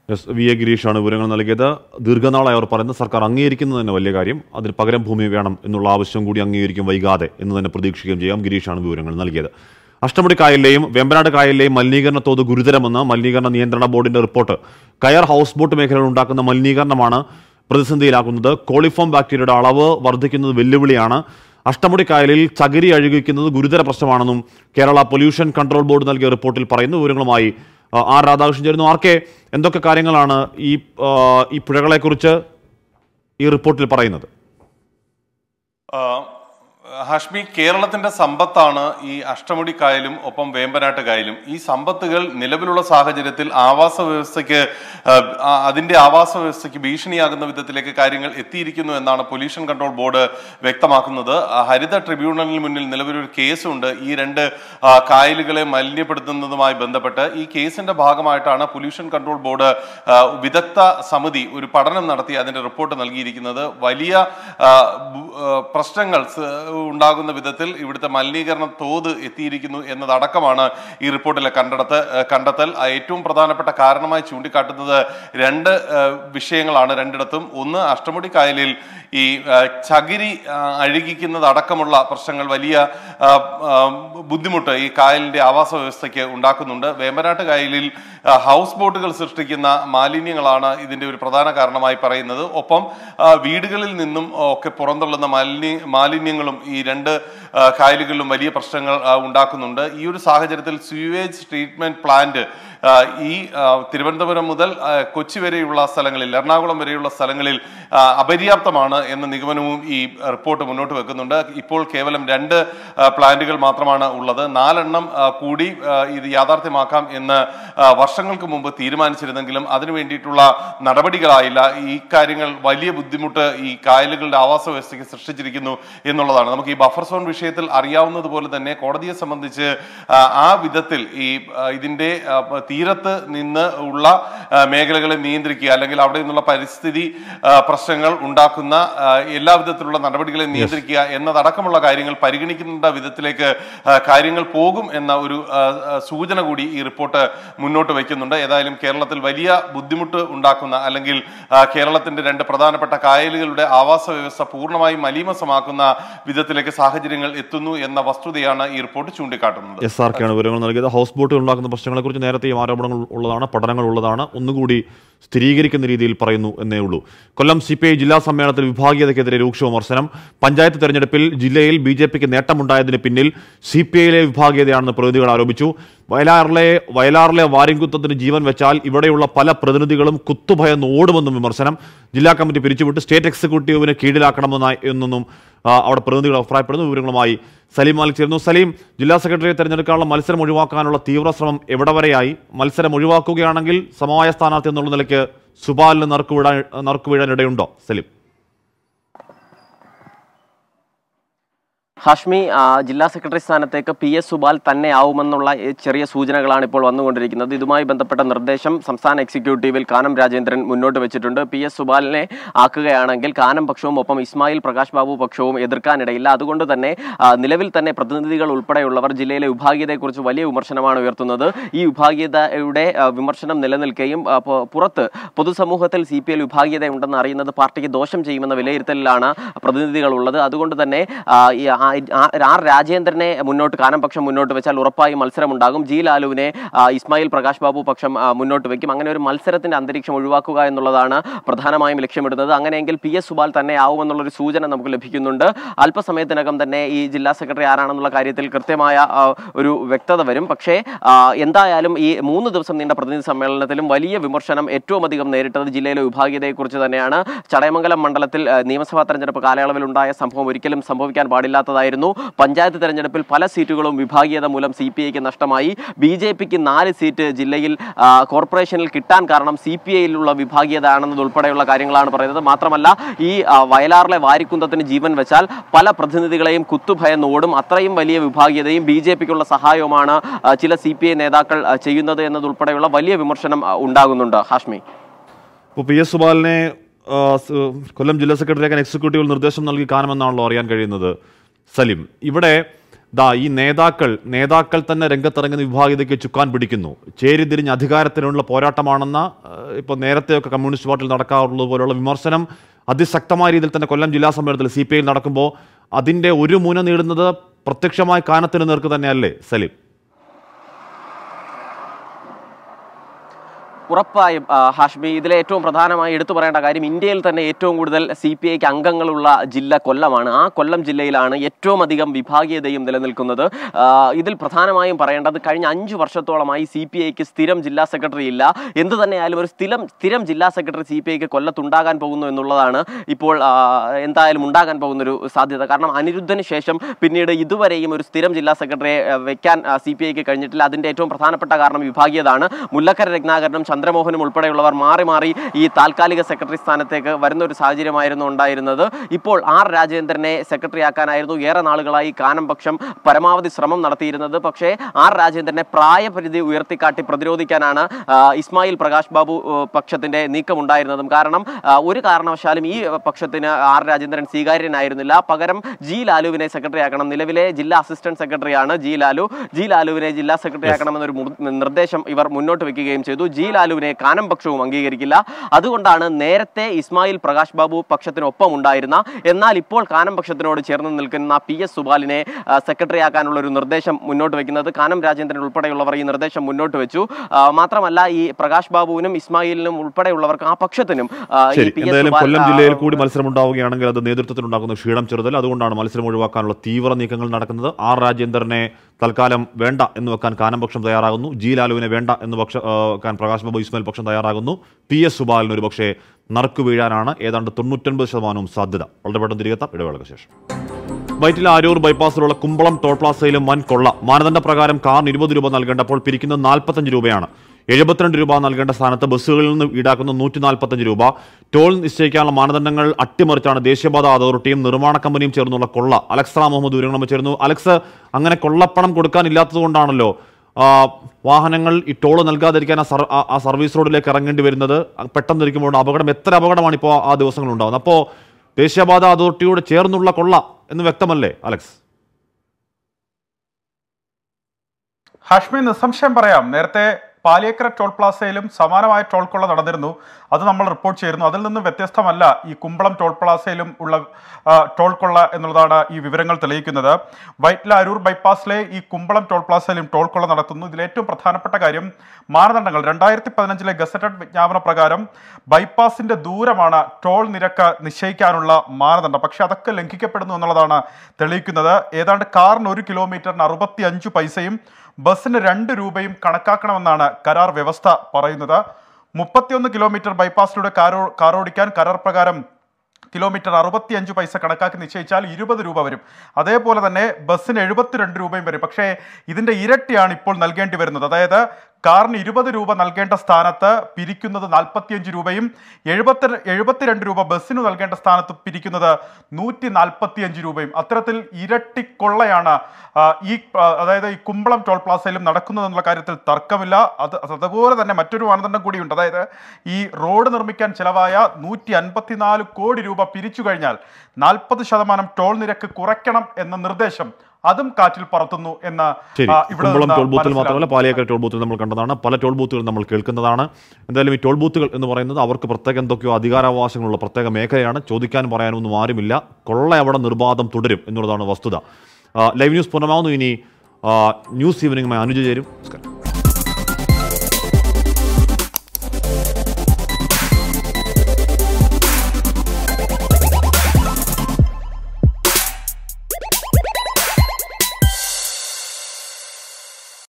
Speaker 1: എസ് വി എ ഗിരീഷാണ് വിവരങ്ങൾ നൽകിയത് ദീർഘനാളായി അവർ പറയുന്നത് സർക്കാർ അംഗീകരിക്കുന്നത് തന്നെ വലിയ കാര്യം അതിന് പകരം ഭൂമി വേണം എന്നുള്ള ആവശ്യം കൂടി അംഗീകരിക്കും വൈകാതെ എന്ന് തന്നെ പ്രതീക്ഷിക്കുകയും ചെയ്യാം ഗിരീഷാണ് വിവരങ്ങൾ നൽകിയത് അഷ്ടമുടി കായലിലെയും വെമ്പനാട് കായലിലെയും മലിനീകരണ തോത് ഗുരുതരമെന്ന് മലിനീകരണ നിയന്ത്രണ ബോർഡിന്റെ റിപ്പോർട്ട് കയർ ഹൗസ് ബോട്ട് മേഖലകൾ ഉണ്ടാക്കുന്ന മലിനീകരണമാണ് പ്രതിസന്ധിയിലാക്കുന്നത് കോളിഫോം ബാക്ടീരിയയുടെ അളവ് വർദ്ധിക്കുന്നത് വെല്ലുവിളിയാണ് അഷ്ടമുടി കായലിൽ ചകിരി അഴുകിക്കുന്നത് ഗുരുതര പ്രശ്നമാണെന്നും കേരള പൊല്യൂഷൻ കൺട്രോൾ ബോർഡ് നൽകിയ റിപ്പോർട്ടിൽ പറയുന്നു വിവരങ്ങളുമായി ആ, ആർ രാധാകൃഷ്ണൻ ചേരുന്നു ആർ കെ എന്തൊക്കെ കാര്യങ്ങളാണ് ഈ ആ, ഈ പുഴകളെക്കുറിച്ച് ഈ റിപ്പോർട്ടിൽ പറയുന്നത്
Speaker 12: ആ, ഹാഷ്മി കേരളത്തിന്റെ സമ്പത്താണ് ഈ അഷ്ടമുടി കായലും ഒപ്പം വേമ്പനാട്ട് കായലും ഈ സമ്പത്തുകൾ നിലവിലുള്ള സാഹചര്യത്തിൽ ആവാസ വ്യവസ്ഥയ്ക്ക് ആ, ആ, അതിന്റെ ആവാസ വ്യവസ്ഥയ്ക്ക് ഭീഷണിയാകുന്ന വിധത്തിലേക്ക് കാര്യങ്ങൾ എത്തിയിരിക്കുന്നു എന്നാണ് പൊല്യൂഷൻ കൺട്രോൾ ബോർഡ് വ്യക്തമാക്കുന്നത് ആ, ഹരിത ട്രിബ്യൂണലിന് മുന്നിൽ നിലവിലൊരു കേസുണ്ട് ഈ രണ്ട് ആ, കായലുകളെ മലിനപ്പെടുത്തുന്നതുമായി ബന്ധപ്പെട്ട് ഈ കേസിന്റെ ഭാഗമായിട്ടാണ് പൊല്യൂഷൻ കൺട്രോൾ ബോർഡ് ആ, വിദഗ്ധ സമിതി ഒരു പഠനം നടത്തി അതിന്റെ റിപ്പോർട്ട് നൽകിയിരിക്കുന്നത് വലിയ ആ, ബു- ആ, പ്രശ്നങ്ങൾ സ- ഉണ്ടാകുന്ന വിധത്തിൽ ഇവിടുത്തെ മലിനീകരണ തോത് എത്തിയിരിക്കുന്നു എന്നതടക്കമാണ് ഈ റിപ്പോർട്ടിലെ കണ്ടെടുത്ത് കണ്ടെത്തൽ ആ ഏറ്റവും പ്രധാനപ്പെട്ട കാരണമായി ചൂണ്ടിക്കാട്ടുന്നത് രണ്ട് ആ, വിഷയങ്ങളാണ് രണ്ടിടത്തും ഒന്ന് അഷ്ടമുടി കായലിൽ ഈ ആ, ചകിരി ആ, അഴുകിക്കുന്നതടക്കമുള്ള പ്രശ്നങ്ങൾ വലിയ ആ, ആ, ബുദ്ധിമുട്ട് ഈ കായലിന്റെ ആവാസ വ്യവസ്ഥയ്ക്ക് ഉണ്ടാക്കുന്നുണ്ട് വേമ്പനാട്ട് കായലിൽ ആ, ഹൗസ് ബോട്ടുകൾ സൃഷ്ടിക്കുന്ന മാലിന്യങ്ങളാണ് ഇതിന്റെ ഒരു പ്രധാന കാരണമായി പറയുന്നത് ഒപ്പം ആ, വീടുകളിൽ നിന്നും ഒക്കെ പുറന്തള്ളുന്ന മാലിന്യ മാലിന്യങ്ങളും ഈ രണ്ട് ആ, കായലുകളിലും വലിയ പ്രശ്നങ്ങൾ ആ, ഉണ്ടാക്കുന്നുണ്ട് ഈ ഒരു സാഹചര്യത്തിൽ സ്യൂവേജ് ട്രീറ്റ്മെന്റ് പ്ലാന്റ് ആ, ഈ ആ, തിരുവനന്തപുരം മുതൽ ആ, കൊച്ചി വരെയുള്ള സ്ഥലങ്ങളിൽ എറണാകുളം വരെയുള്ള സ്ഥലങ്ങളിൽ ആ, അപര്യാപ്തമാണ് എന്ന നിഗമനവും ഈ റിപ്പോർട്ട് മുന്നോട്ട് വെക്കുന്നുണ്ട് ഇപ്പോൾ കേവലം രണ്ട് ആ, പ്ലാന്റുകൾ മാത്രമാണ് ഉള്ളത് നാലെണ്ണം ആ, കൂടി ആ, ഇത് യാഥാർത്ഥ്യമാക്കാം എന്ന് ആ, വർഷങ്ങൾക്ക് മുമ്പ് തീരുമാനിച്ചിരുന്നെങ്കിലും അതിനു വേണ്ടിയിട്ടുള്ള നടപടികളായില്ല ഈ കാര്യങ്ങൾ വലിയ ബുദ്ധിമുട്ട് ഈ കായലുകളുടെ ആവാസ വ്യവസ്ഥയ്ക്ക് സൃഷ്ടിച്ചിരിക്കുന്നു എന്നുള്ളതാണ് നമുക്ക് ഈ ബഫർ സോൺ വിഷയത്തിൽ അറിയാവുന്നതുപോലെ തന്നെ കോടതിയെ സംബന്ധിച്ച് ആ, ആ വിധത്തിൽ ഈ ആ, ഇതിന്റെ ആ, തീരത്ത് നിന്ന് ഉള്ള ആ, മേഖലകളെ നിയന്ത്രിക്കുക അല്ലെങ്കിൽ അവിടെ നിന്നുള്ള പരിസ്ഥിതി ആ, പ്രശ്നങ്ങൾ ഉണ്ടാക്കുന്ന ആ, എല്ലാ വിധത്തിലുള്ള നടപടികളെ നിയന്ത്രിക്കുക എന്നതടക്കമുള്ള കാര്യങ്ങൾ പരിഗണിക്കുന്ന വിധത്തിലേക്ക് ആ, കാര്യങ്ങൾ പോകും എന്ന ഒരു ആ, ആ, സൂചന കൂടി ഈ റിപ്പോർട്ട് മുന്നോട്ട് വയ്ക്കുന്നുണ്ട് ഏതായാലും കേരളത്തിൽ വലിയ ബുദ്ധിമുട്ട് ഉണ്ടാക്കുന്ന അല്ലെങ്കിൽ ആ, കേരളത്തിന്റെ രണ്ട് പ്രധാനപ്പെട്ട കായലുകളുടെ ആവാസ വ്യവസ്ഥ പൂർണ്ണമായും മലീമസമാക്കുന്ന വിധത്തിലേക്ക് സാഹചര്യങ്ങൾ എത്തുന്നു എന്ന വസ്തുതയാണ് ഈ റിപ്പോർട്ട് ചൂണ്ടിക്കാട്ടുന്നത്
Speaker 1: എസ് ആർ കെയാണ് വിവരങ്ങൾ നൽകിയത് ഹൗസ് ബോട്ടുകൾ ഉണ്ടാക്കുന്ന പ്രശ്നങ്ങളെക്കുറിച്ച് നേരത്തെയും ആരോപണങ്ങൾ ഉള്ളതാണ് പഠനങ്ങൾ ഉള്ളതാണ് ഒന്നുകൂടി സ്ഥിരീകരിക്കുന്ന രീതിയിൽ പറയുന്നു എന്നേ ഉള്ളൂ കൊല്ലം സി പി ഐ ജില്ലാ സമ്മേളനത്തിൽ വിഭാഗീയതയ്ക്കെതിരെ രൂക്ഷ വിമർശനം പഞ്ചായത്ത് തെരഞ്ഞെടുപ്പിൽ ജില്ലയിൽ ബി ജെ പിക്ക് നേട്ടമുണ്ടായതിന് പിന്നിൽ സി പി ഐയിലെ വിഭാഗീയതയാണെന്ന് പ്രതിനിധികൾ ആരോപിച്ചു വയലാറിലെ വയലാറിലെ വാരിങ്കുത്തത്തിന് ജീവൻ വെച്ചാൽ ഇവിടെയുള്ള പല പ്രതിനിധികളും കുത്തുഭയന്ന് ഓടുമെന്നും വിമർശനം ജില്ലാ കമ്മിറ്റി പിരിച്ചുവിട്ട് സ്റ്റേറ്റ് എക്സിക്യൂട്ടീവിന് കീഴിലാക്കണമെന്നായി എന്നൊന്നും ആ, അവിടെ പ്രതിനിധികൾ അഭിപ്രായപ്പെടുന്നു വിവരങ്ങളുമായി സലീം മാലിക് ചേർന്നു സലീം ജില്ലാ സെക്രട്ടറിയെ തെരഞ്ഞെടുക്കാനുള്ള മത്സരം ഒഴിവാക്കാനുള്ള തീവ്ര ശ്രമം എവിടെ വരെയായി മത്സരം ഒഴിവാക്കുകയാണെങ്കിൽ സമവായ സ്ഥാനാർത്ഥി എന്നുള്ള നിലയ്ക്ക് സുബാലിന് നറുക്കുവിടാൻ നറുക്കുവീഴാൻ ഇടയുണ്ടോ സലീം
Speaker 13: ഹാഷ്മി ആ, ജില്ലാ സെക്രട്ടറി സ്ഥാനത്തേക്ക് പി എസ് സുബാൽ തന്നെ ആവുമെന്നുള്ള ഏ, ചെറിയ സൂചനകളാണ് ഇപ്പോൾ വന്നുകൊണ്ടിരിക്കുന്നത് ഇതുമായി ബന്ധപ്പെട്ട നിർദ്ദേശം സംസ്ഥാന എക്സിക്യൂട്ടീവിൽ കാനം രാജേന്ദ്രൻ മുന്നോട്ട് വെച്ചിട്ടുണ്ട് പി എസ് സുബാലിനെ ആക്കുകയാണെങ്കിൽ കാനം പക്ഷവും ഒപ്പം ഇസ്മായിൽ പ്രകാശ് ബാബു പക്ഷവും എതിർക്കാനിടയില്ല അതുകൊണ്ട് തന്നെ ആ, നിലവിൽ തന്നെ പ്രതിനിധികൾ ഉൾപ്പെടെയുള്ളവർ ജില്ലയിലെ വിഭാഗീയതയെക്കുറിച്ച് വലിയ വിമർശനമാണ് ഉയർത്തുന്നത് ഈ വിഭാഗീയതയുടെ ആ, വിമർശനം നിലനിൽക്കുകയും ആ, പു- പുറത്ത് പൊതുസമൂഹത്തിൽ സി പി എൽ വിഭാഗീയത ഉണ്ടെന്ന് അറിയുന്നത് പാർട്ടിക്ക് ദോഷം ചെയ്യുമെന്ന വിലയിരുത്തലിലാണ് പ്രതിനിധികൾ ഉള്ളത് അതുകൊണ്ട് തന്നെ ആ, ഈ ആ- ആ- ആർ രാജേന്ദ്രനെ മുന്നോട്ട് കാനം പക്ഷം മുന്നോട്ട് വെച്ചാൽ ഉറപ്പായും മത്സരമുണ്ടാകും ജി ലാലുവിനെ ആ, ഇസ്മായിൽ പ്രകാശ് ബാബു പക്ഷം ആ, മുന്നോട്ട് വെക്കും അങ്ങനെ ഒരു മത്സരത്തിന്റെ അന്തരീക്ഷം ഒഴിവാക്കുക എന്നുള്ളതാണ് പ്രധാനമായും ലക്ഷ്യമിടുന്നത് അങ്ങനെയെങ്കിൽ പി എസ് സുബാൽ തന്നെ ആവുമെന്നുള്ളൊരു സൂചന നമുക്ക് ലഭിക്കുന്നുണ്ട് അല്പസമയത്തിനകം തന്നെ ഈ ജില്ലാ സെക്രട്ടറി ആരാണെന്നുള്ള കാര്യത്തിൽ കൃത്യമായ ആ, ഒരു വ്യക്തത വരും പക്ഷേ ആ, എന്തായാലും ഈ മൂന്ന് ദിവസം നീണ്ട പ്രതിനിധി സമ്മേളനത്തിലും വലിയ വിമർശനം ഏറ്റവും അധികം നേരിട്ടത് ജില്ലയിലെ വിഭാഗീയതയെക്കുറിച്ച് തന്നെയാണ് ചടയമംഗലം മണ്ഡലത്തിൽ ആ, നിയമസഭാ തെരഞ്ഞെടുപ്പ് കാലയളവിൽ ഉണ്ടായ സംഭവം ഒരിക്കലും സംഭവിക്കാൻ പാടില്ലാത്തതായിരുന്നു പഞ്ചായത്ത് തെരഞ്ഞെടുപ്പിൽ പല സീറ്റുകളും വിഭാഗീയത മൂലം സി പി ഐക്ക് നഷ്ടമായി ബി ജെ പിക്ക് നാല് സീറ്റ് ജില്ലയിൽ ആ, കോർപ്പറേഷനിൽ കിട്ടാൻ കാരണം സി പി ഐയിലുള്ള വിഭാഗീയത ആണെന്നതുൾപ്പെടെയുള്ള കാര്യങ്ങളാണ് പറയുന്നത് മാത്രമല്ല ഈ ആ, വയലാറിലെ വാരിക്കുന്തത്തിന് ജീവൻ വെച്ചാൽ പല പ്രതിനിധികളെയും കുത്തുഭയന്ന് ഓടും അത്രയും വലിയ വിഭാഗീയതയും ബി ജെ പിക്കുള്ള സഹായവുമാണ് ആ, ചില സി പി ഐ നേതാക്കൾ ആ, ചെയ്യുന്നത് എന്നതുൾപ്പെടെയുള്ള വലിയ വിമർശനം ആ, ഉണ്ടാകുന്നുണ്ട് ഹാഷ്മി
Speaker 1: ഇപ്പോൾ പി എസ് സുബാലിനെ ആ, സ് കൊല്ലം ജില്ലാ സെക്രട്ടറിയാക്കാൻ എക്സിക്യൂട്ടീവിൽ നിർദ്ദേശം നൽകി കാണുമെന്നാണല്ലോ അറിയാൻ കഴിയുന്നത് സലിം ഇവിടെ ദാ ഈ നേതാക്കൾ നേതാക്കൾ തന്നെ രംഗത്തിറങ്ങുന്ന വിഭാഗീയതയ്ക്ക് ചുക്കാൻ പിടിക്കുന്നു ചേരിതിരിഞ്ഞ് അധികാരത്തിനുള്ള പോരാട്ടമാണെന്ന ഏഹ്, ഇപ്പോൾ നേരത്തെയൊക്കെ കമ്മ്യൂണിസ്റ്റ് പാർട്ടിയിൽ നടക്കാറുള്ളത് പോലുള്ള വിമർശനം അതിശക്തമായ രീതിയിൽ തന്നെ കൊല്ലം ജില്ലാ സമ്മേളനത്തിൽ സി പി ഐയിൽ നടക്കുമ്പോൾ അതിൻ്റെ ഒരു മുന നീടുന്നത് പ്രത്യക്ഷമായ കാനത്തിന് നേർക്ക് തന്നെയല്ലേ സലീം
Speaker 13: ഉറപ്പായും ആ, ഹാഷ്മി ഇതിലെ ഏറ്റവും പ്രധാനമായി എടുത്തു പറയേണ്ട കാര്യം ഇന്ത്യയിൽ തന്നെ ഏറ്റവും കൂടുതൽ സി പി ഐക്ക് അംഗങ്ങളുള്ള ജില്ല കൊല്ലമാണ് ആ കൊല്ലം ജില്ലയിലാണ് ഏറ്റവും അധികം വിഭാഗീയതയും നിലനിൽക്കുന്നത് ആ, ഇതിൽ പ്രധാനമായും പറയേണ്ടത് കഴിഞ്ഞ അഞ്ചു വർഷത്തോളമായി സി പി ഐക്ക് സ്ഥിരം ജില്ലാ സെക്രട്ടറി ഇല്ല എന്ത് തന്നെയായാലും ഒരു സ്ഥിരം സ്ഥിരം ജില്ലാ സെക്രട്ടറി സി പി ഐക്ക് കൊല്ലത്തുണ്ടാകാൻ പോകുന്നു എന്നുള്ളതാണ് ഇപ്പോൾ ആ, എന്തായാലും ഉണ്ടാകാൻ പോകുന്നൊരു സാധ്യത കാരണം അനിരുദ്ധന് ശേഷം പിന്നീട് ഇതുവരെയും ഒരു സ്ഥിരം ജില്ലാ സെക്രട്ടറിയെ ആ, വെക്കാൻ സി പി ഐക്ക് കഴിഞ്ഞിട്ടില്ല അതിന്റെ ഏറ്റവും പ്രധാനപ്പെട്ട കാരണം വിഭാഗീയതാണ് മുല്ലക്കര രത്നാകരനും ചന്ദ്രമോഹനും ഉൾപ്പെടെയുള്ളവർ മാറി മാറി ഈ താൽക്കാലിക സെക്രട്ടറി സ്ഥാനത്തേക്ക് വരുന്ന ഒരു സാഹചര്യമായിരുന്നു ഉണ്ടായിരുന്നത് ഇപ്പോൾ ആർ രാജേന്ദ്രനെ സെക്രട്ടറി ആക്കാനായിരുന്നു ഏറെ നാളുകളായി കാനം പക്ഷം പരമാവധി ശ്രമം നടത്തിയിരുന്നത് പക്ഷേ ആർ രാജേന്ദ്രനെ പ്രായപരിധി ഉയർത്തിക്കാട്ടി പ്രതിരോധിക്കാനാണ് ആ, ഇസ്മായിൽ പ്രകാശ് ബാബു ആ, പക്ഷത്തിന്റെ നീക്കമുണ്ടായിരുന്നതും കാരണം ആ, ഒരു കാരണവശാലും ഈ പക്ഷത്തിന് ആർ രാജേന്ദ്രൻ സ്വീകാര്യനായിരുന്നില്ല പകരം ജി ലാലുവിനെ സെക്രട്ടറി ആക്കണം നിലവിലെ ജില്ലാ അസിസ്റ്റന്റ് സെക്രട്ടറിയാണ് ജി ലാലു ജി ലാലുവിനെ ജില്ലാ സെക്രട്ടറി ആക്കണമെന്നൊരു മുർ- നിർദ്ദേശം ഇവർ മുന്നോട്ട് വെക്കുകയും ചെയ്തു ജി ലാലുവിനെ കാനം പക്ഷവും അംഗീകരിക്കില്ല അതുകൊണ്ടാണ് നേരത്തെ ഇസ്മായിൽ പ്രകാശ് ബാബു പക്ഷത്തിനൊപ്പം ഉണ്ടായിരുന്ന എന്നാൽ ഇപ്പോൾ കാനം പക്ഷത്തിനോട് ചേർന്ന് നിൽക്കുന്ന പി എസ് സുബാലിനെ ആ, സെക്രട്ടറി ആക്കാനുള്ള ഒരു നിർദ്ദേശം മുന്നോട്ട് വെക്കുന്നത് കാനം രാജേന്ദ്രൻ ഉൾപ്പെടെയുള്ളവർ ഈ നിർദ്ദേശം മുന്നോട്ട് വെച്ചു ആ, മാത്രമല്ല ഈ പ്രകാശ് ബാബുവിനും ഇസ്മായിലിനും ഉൾപ്പെടെയുള്ളവർക്ക് ആ പക്ഷത്തിനും ആ, ഈ
Speaker 1: ശരി
Speaker 13: പി എസ്
Speaker 1: എന്തായാലും
Speaker 13: സുബാൽ,
Speaker 1: കൊല്ലം
Speaker 13: ആ,
Speaker 1: ജില്ലയിൽ കൂടി മത്സരം ഉണ്ടാവുകയാണെങ്കിൽ അത് നേതൃത്വത്തിനുണ്ടാക്കുന്ന ക്ഷീണം ചെറുതൽ അതുകൊണ്ടാണ് മത്സരം ഒഴിവാക്കാനുള്ള തീവ്ര നീക്കങ്ങൾ നടക്കുന്നത് ആർ രാജേന്ദ്രനെ തൽക്കാലം വേണ്ട എന്ന് വെക്കാൻ കാനം പക്ഷം തയ്യാറാകുന്നു ജി ലാലുവിനെ വേണ്ട എന്ന് പക്ഷ ആ, വെക്കാൻ പ്രകാശ് ബാബു ഇസ്മായിൽ പക്ഷം തയ്യാറാകുന്നു പി എസ് സുബാലിന് ഒരു പക്ഷേ നറുക്കു വീഴാനാണ് ഏതാണ്ട് തൊണ്ണൂറ്റൊൻപത് ശതമാനവും സാധ്യത വളരെ പെട്ടെന്ന് തിരികെത്താം ഇടവേളയ്ക്ക് ശേഷം വൈറ്റില ആരൂർ ബൈപ്പാസിലുള്ള കുമ്പളം ടോൾ പ്ലാസയിലും വൻ കൊള്ള മാനദണ്ഡ പ്രകാരം കാറിന് ഇരുപത് രൂപ നൽകേണ്ടപ്പോൾ പിരിക്കുന്നത് നാൽപ്പത്തഞ്ച് രൂപയാണ് എഴുപത്തിരണ്ട് രൂപ നൽകേണ്ട സ്ഥാനത്ത് ബസ്സുകളിൽ നിന്ന് ഈടാക്കുന്ന നൂറ്റി നാൽപ്പത്തഞ്ച് രൂപ ടോൾ നിശ്ചയിക്കാനുള്ള മാനദണ്ഡങ്ങൾ അട്ടിമറിച്ചാണ് ദേശീയപാത അതോറിറ്റിയും നിർമ്മാണ കമ്പനിയും ചേർന്നുള്ള കൊള്ള അലക്സ് റാം മുഹമ്മദ് വിവരങ്ങൾ ചേർന്നു അലക്സ് അങ്ങനെ കൊള്ളപ്പണം കൊടുക്കാനില്ലാത്തത് കൊണ്ടാണല്ലോ ആ, വാഹനങ്ങൾ ഈ ടോൾ നൽകാതിരിക്കാൻ ആ സർ- ആ- ആ സർവീസ് റോഡിലേക്ക് ഇറങ്ങേണ്ടി വരുന്നത് പെട്ടെന്ന് ഇരിക്കുമ്പോൾ അപകടം എത്ര അപകടമാണ് ഇപ്പോൾ ആ ദിവസങ്ങൾ ഉണ്ടാകുന്നത് അപ്പോൾ ദേശീയപാത അതോറിറ്റിയോട് ചേർന്നുള്ള കൊള്ള എന്ന് വ്യക്തമല്ലേ അലക്സ്
Speaker 14: ഹാഷ്മി നിസ്സംശയം പറയാം നേരത്തെ പാലിയേക്കര ടോൾ പ്ലാസയിലും സമാനമായ ടോൾ കൊള്ള നടന്നിരുന്നു അത് നമ്മൾ റിപ്പോർട്ട് ചെയ്തിരുന്നു അതിൽ നിന്നും വ്യത്യസ്തമല്ല ഈ കുമ്പളം ടോൾ പ്ലാസയിലും ഉള്ള ആ, ടോൾ കൊള്ള എന്നുള്ളതാണ് ഈ വിവരങ്ങൾ തെളിയിക്കുന്നത് വൈറ്റില അരൂർ ബൈപ്പാസിലെ ഈ കുമ്പളം ടോൾ പ്ലാസയിലും ടോൾ കൊള്ള നടത്തുന്നു ഇതിൽ ഏറ്റവും പ്രധാനപ്പെട്ട കാര്യം മാനദണ്ഡങ്ങൾ രണ്ടായിരത്തി പതിനഞ്ചിലെ ഗസറ്റഡ് വിജ്ഞാപന പ്രകാരം ബൈപ്പാസിന്റെ ദൂരമാണ് ടോൾ നിരക്ക് നിശ്ചയിക്കാനുള്ള മാനദണ്ഡം പക്ഷെ അതൊക്കെ ലംഘിക്കപ്പെടുന്നു എന്നുള്ളതാണ് തെളിയിക്കുന്നത് ഏതാണ്ട് കാറിന് ഒരു കിലോമീറ്ററിന് അറുപത്തി അഞ്ച് പൈസയും ബസ്സിന് രണ്ട് രൂപയും കണക്കാക്കണമെന്നാണ് കരാർ വ്യവസ്ഥ പറയുന്നത് മുപ്പത്തിയൊന്ന് കിലോമീറ്റർ ബൈപ്പാസിലൂടെ കാറോ കാറോടിക്കാൻ കരാർ പ്രകാരം കിലോമീറ്റർ അറുപത്തിയഞ്ച് പൈസ കണക്കാക്കി നിശ്ചയിച്ചാൽ ഇരുപത് രൂപ വരും അതേപോലെ തന്നെ ബസ്സിന് എഴുപത്തിരണ്ട് രൂപയും വരും പക്ഷേ ഇതിന്റെ ഇരട്ടിയാണ് ഇപ്പോൾ നൽകേണ്ടി വരുന്നത് അതായത് കാറിന് ഇരുപത് രൂപ നൽകേണ്ട സ്ഥാനത്ത് പിരിക്കുന്നത് നാൽപ്പത്തിയഞ്ച് രൂപയും എഴുപത്തി എഴുപത്തിരണ്ട് രൂപ ബസ്സിന് നൽകേണ്ട സ്ഥാനത്ത് പിരിക്കുന്നത് നൂറ്റി നാൽപ്പത്തിയഞ്ച് രൂപയും അത്തരത്തിൽ ഇരട്ടി കൊള്ളയാണ് ആ, ഈ ആ, അതായത് ഈ കുമ്പളം ടോൾ പ്ലാസയിലും നടക്കുന്നതെന്നുള്ള കാര്യത്തിൽ തർക്കമില്ല അത് അതുപോലെ തന്നെ മറ്റൊരു മാനദണ്ഡം കൂടിയുണ്ട് അതായത് ഈ റോഡ് നിർമ്മിക്കാൻ ചിലവായ നൂറ്റി അൻപത്തിനാല് കോടി രൂപ പിരിച്ചു കഴിഞ്ഞാൽ നാൽപ്പത് ശതമാനം ടോൾ നിരക്ക് കുറയ്ക്കണം എന്ന നിർദ്ദേശം അതും കാറ്റിൽ പറത്തുന്നു എന്ന്
Speaker 1: ശരി
Speaker 14: ആ, ഇവിടെ
Speaker 1: കുമ്പളം
Speaker 14: നിന്ന്
Speaker 1: ടോൾ ബൂത്തിൽ
Speaker 14: മനസ്സിലാകുന്നു.
Speaker 1: മാത്രമല്ല പാലിയേക്കര ടോൾ ബൂത്തിൽ നമ്മൾ കണ്ടതാണ് പല ടോൾ ബൂത്തുകൾ നമ്മൾ കേൾക്കുന്നതാണ് എന്തായാലും ഈ ടോൾ ബൂത്തുകൾ എന്ന് പറയുന്നത് അവർക്ക് പ്രത്യേക എന്തൊക്കെയോ അധികാരാവകാശങ്ങളുള്ള പ്രത്യേക മേഖലയാണ് ചോദിക്കാനും പറയാനും ഒന്നും ആരുമില്ല കൊള്ള അവിടെ നിർബാധം തുടരും എന്നുള്ളതാണ് വസ്തുത ആ, ലൈവ് ന്യൂസ് പൂർണ്ണമാവുന്നു ഇനി ആ, ന്യൂസ് ഈവനിങ്ങുമായി അനുജ ചേരും നമസ്കാരം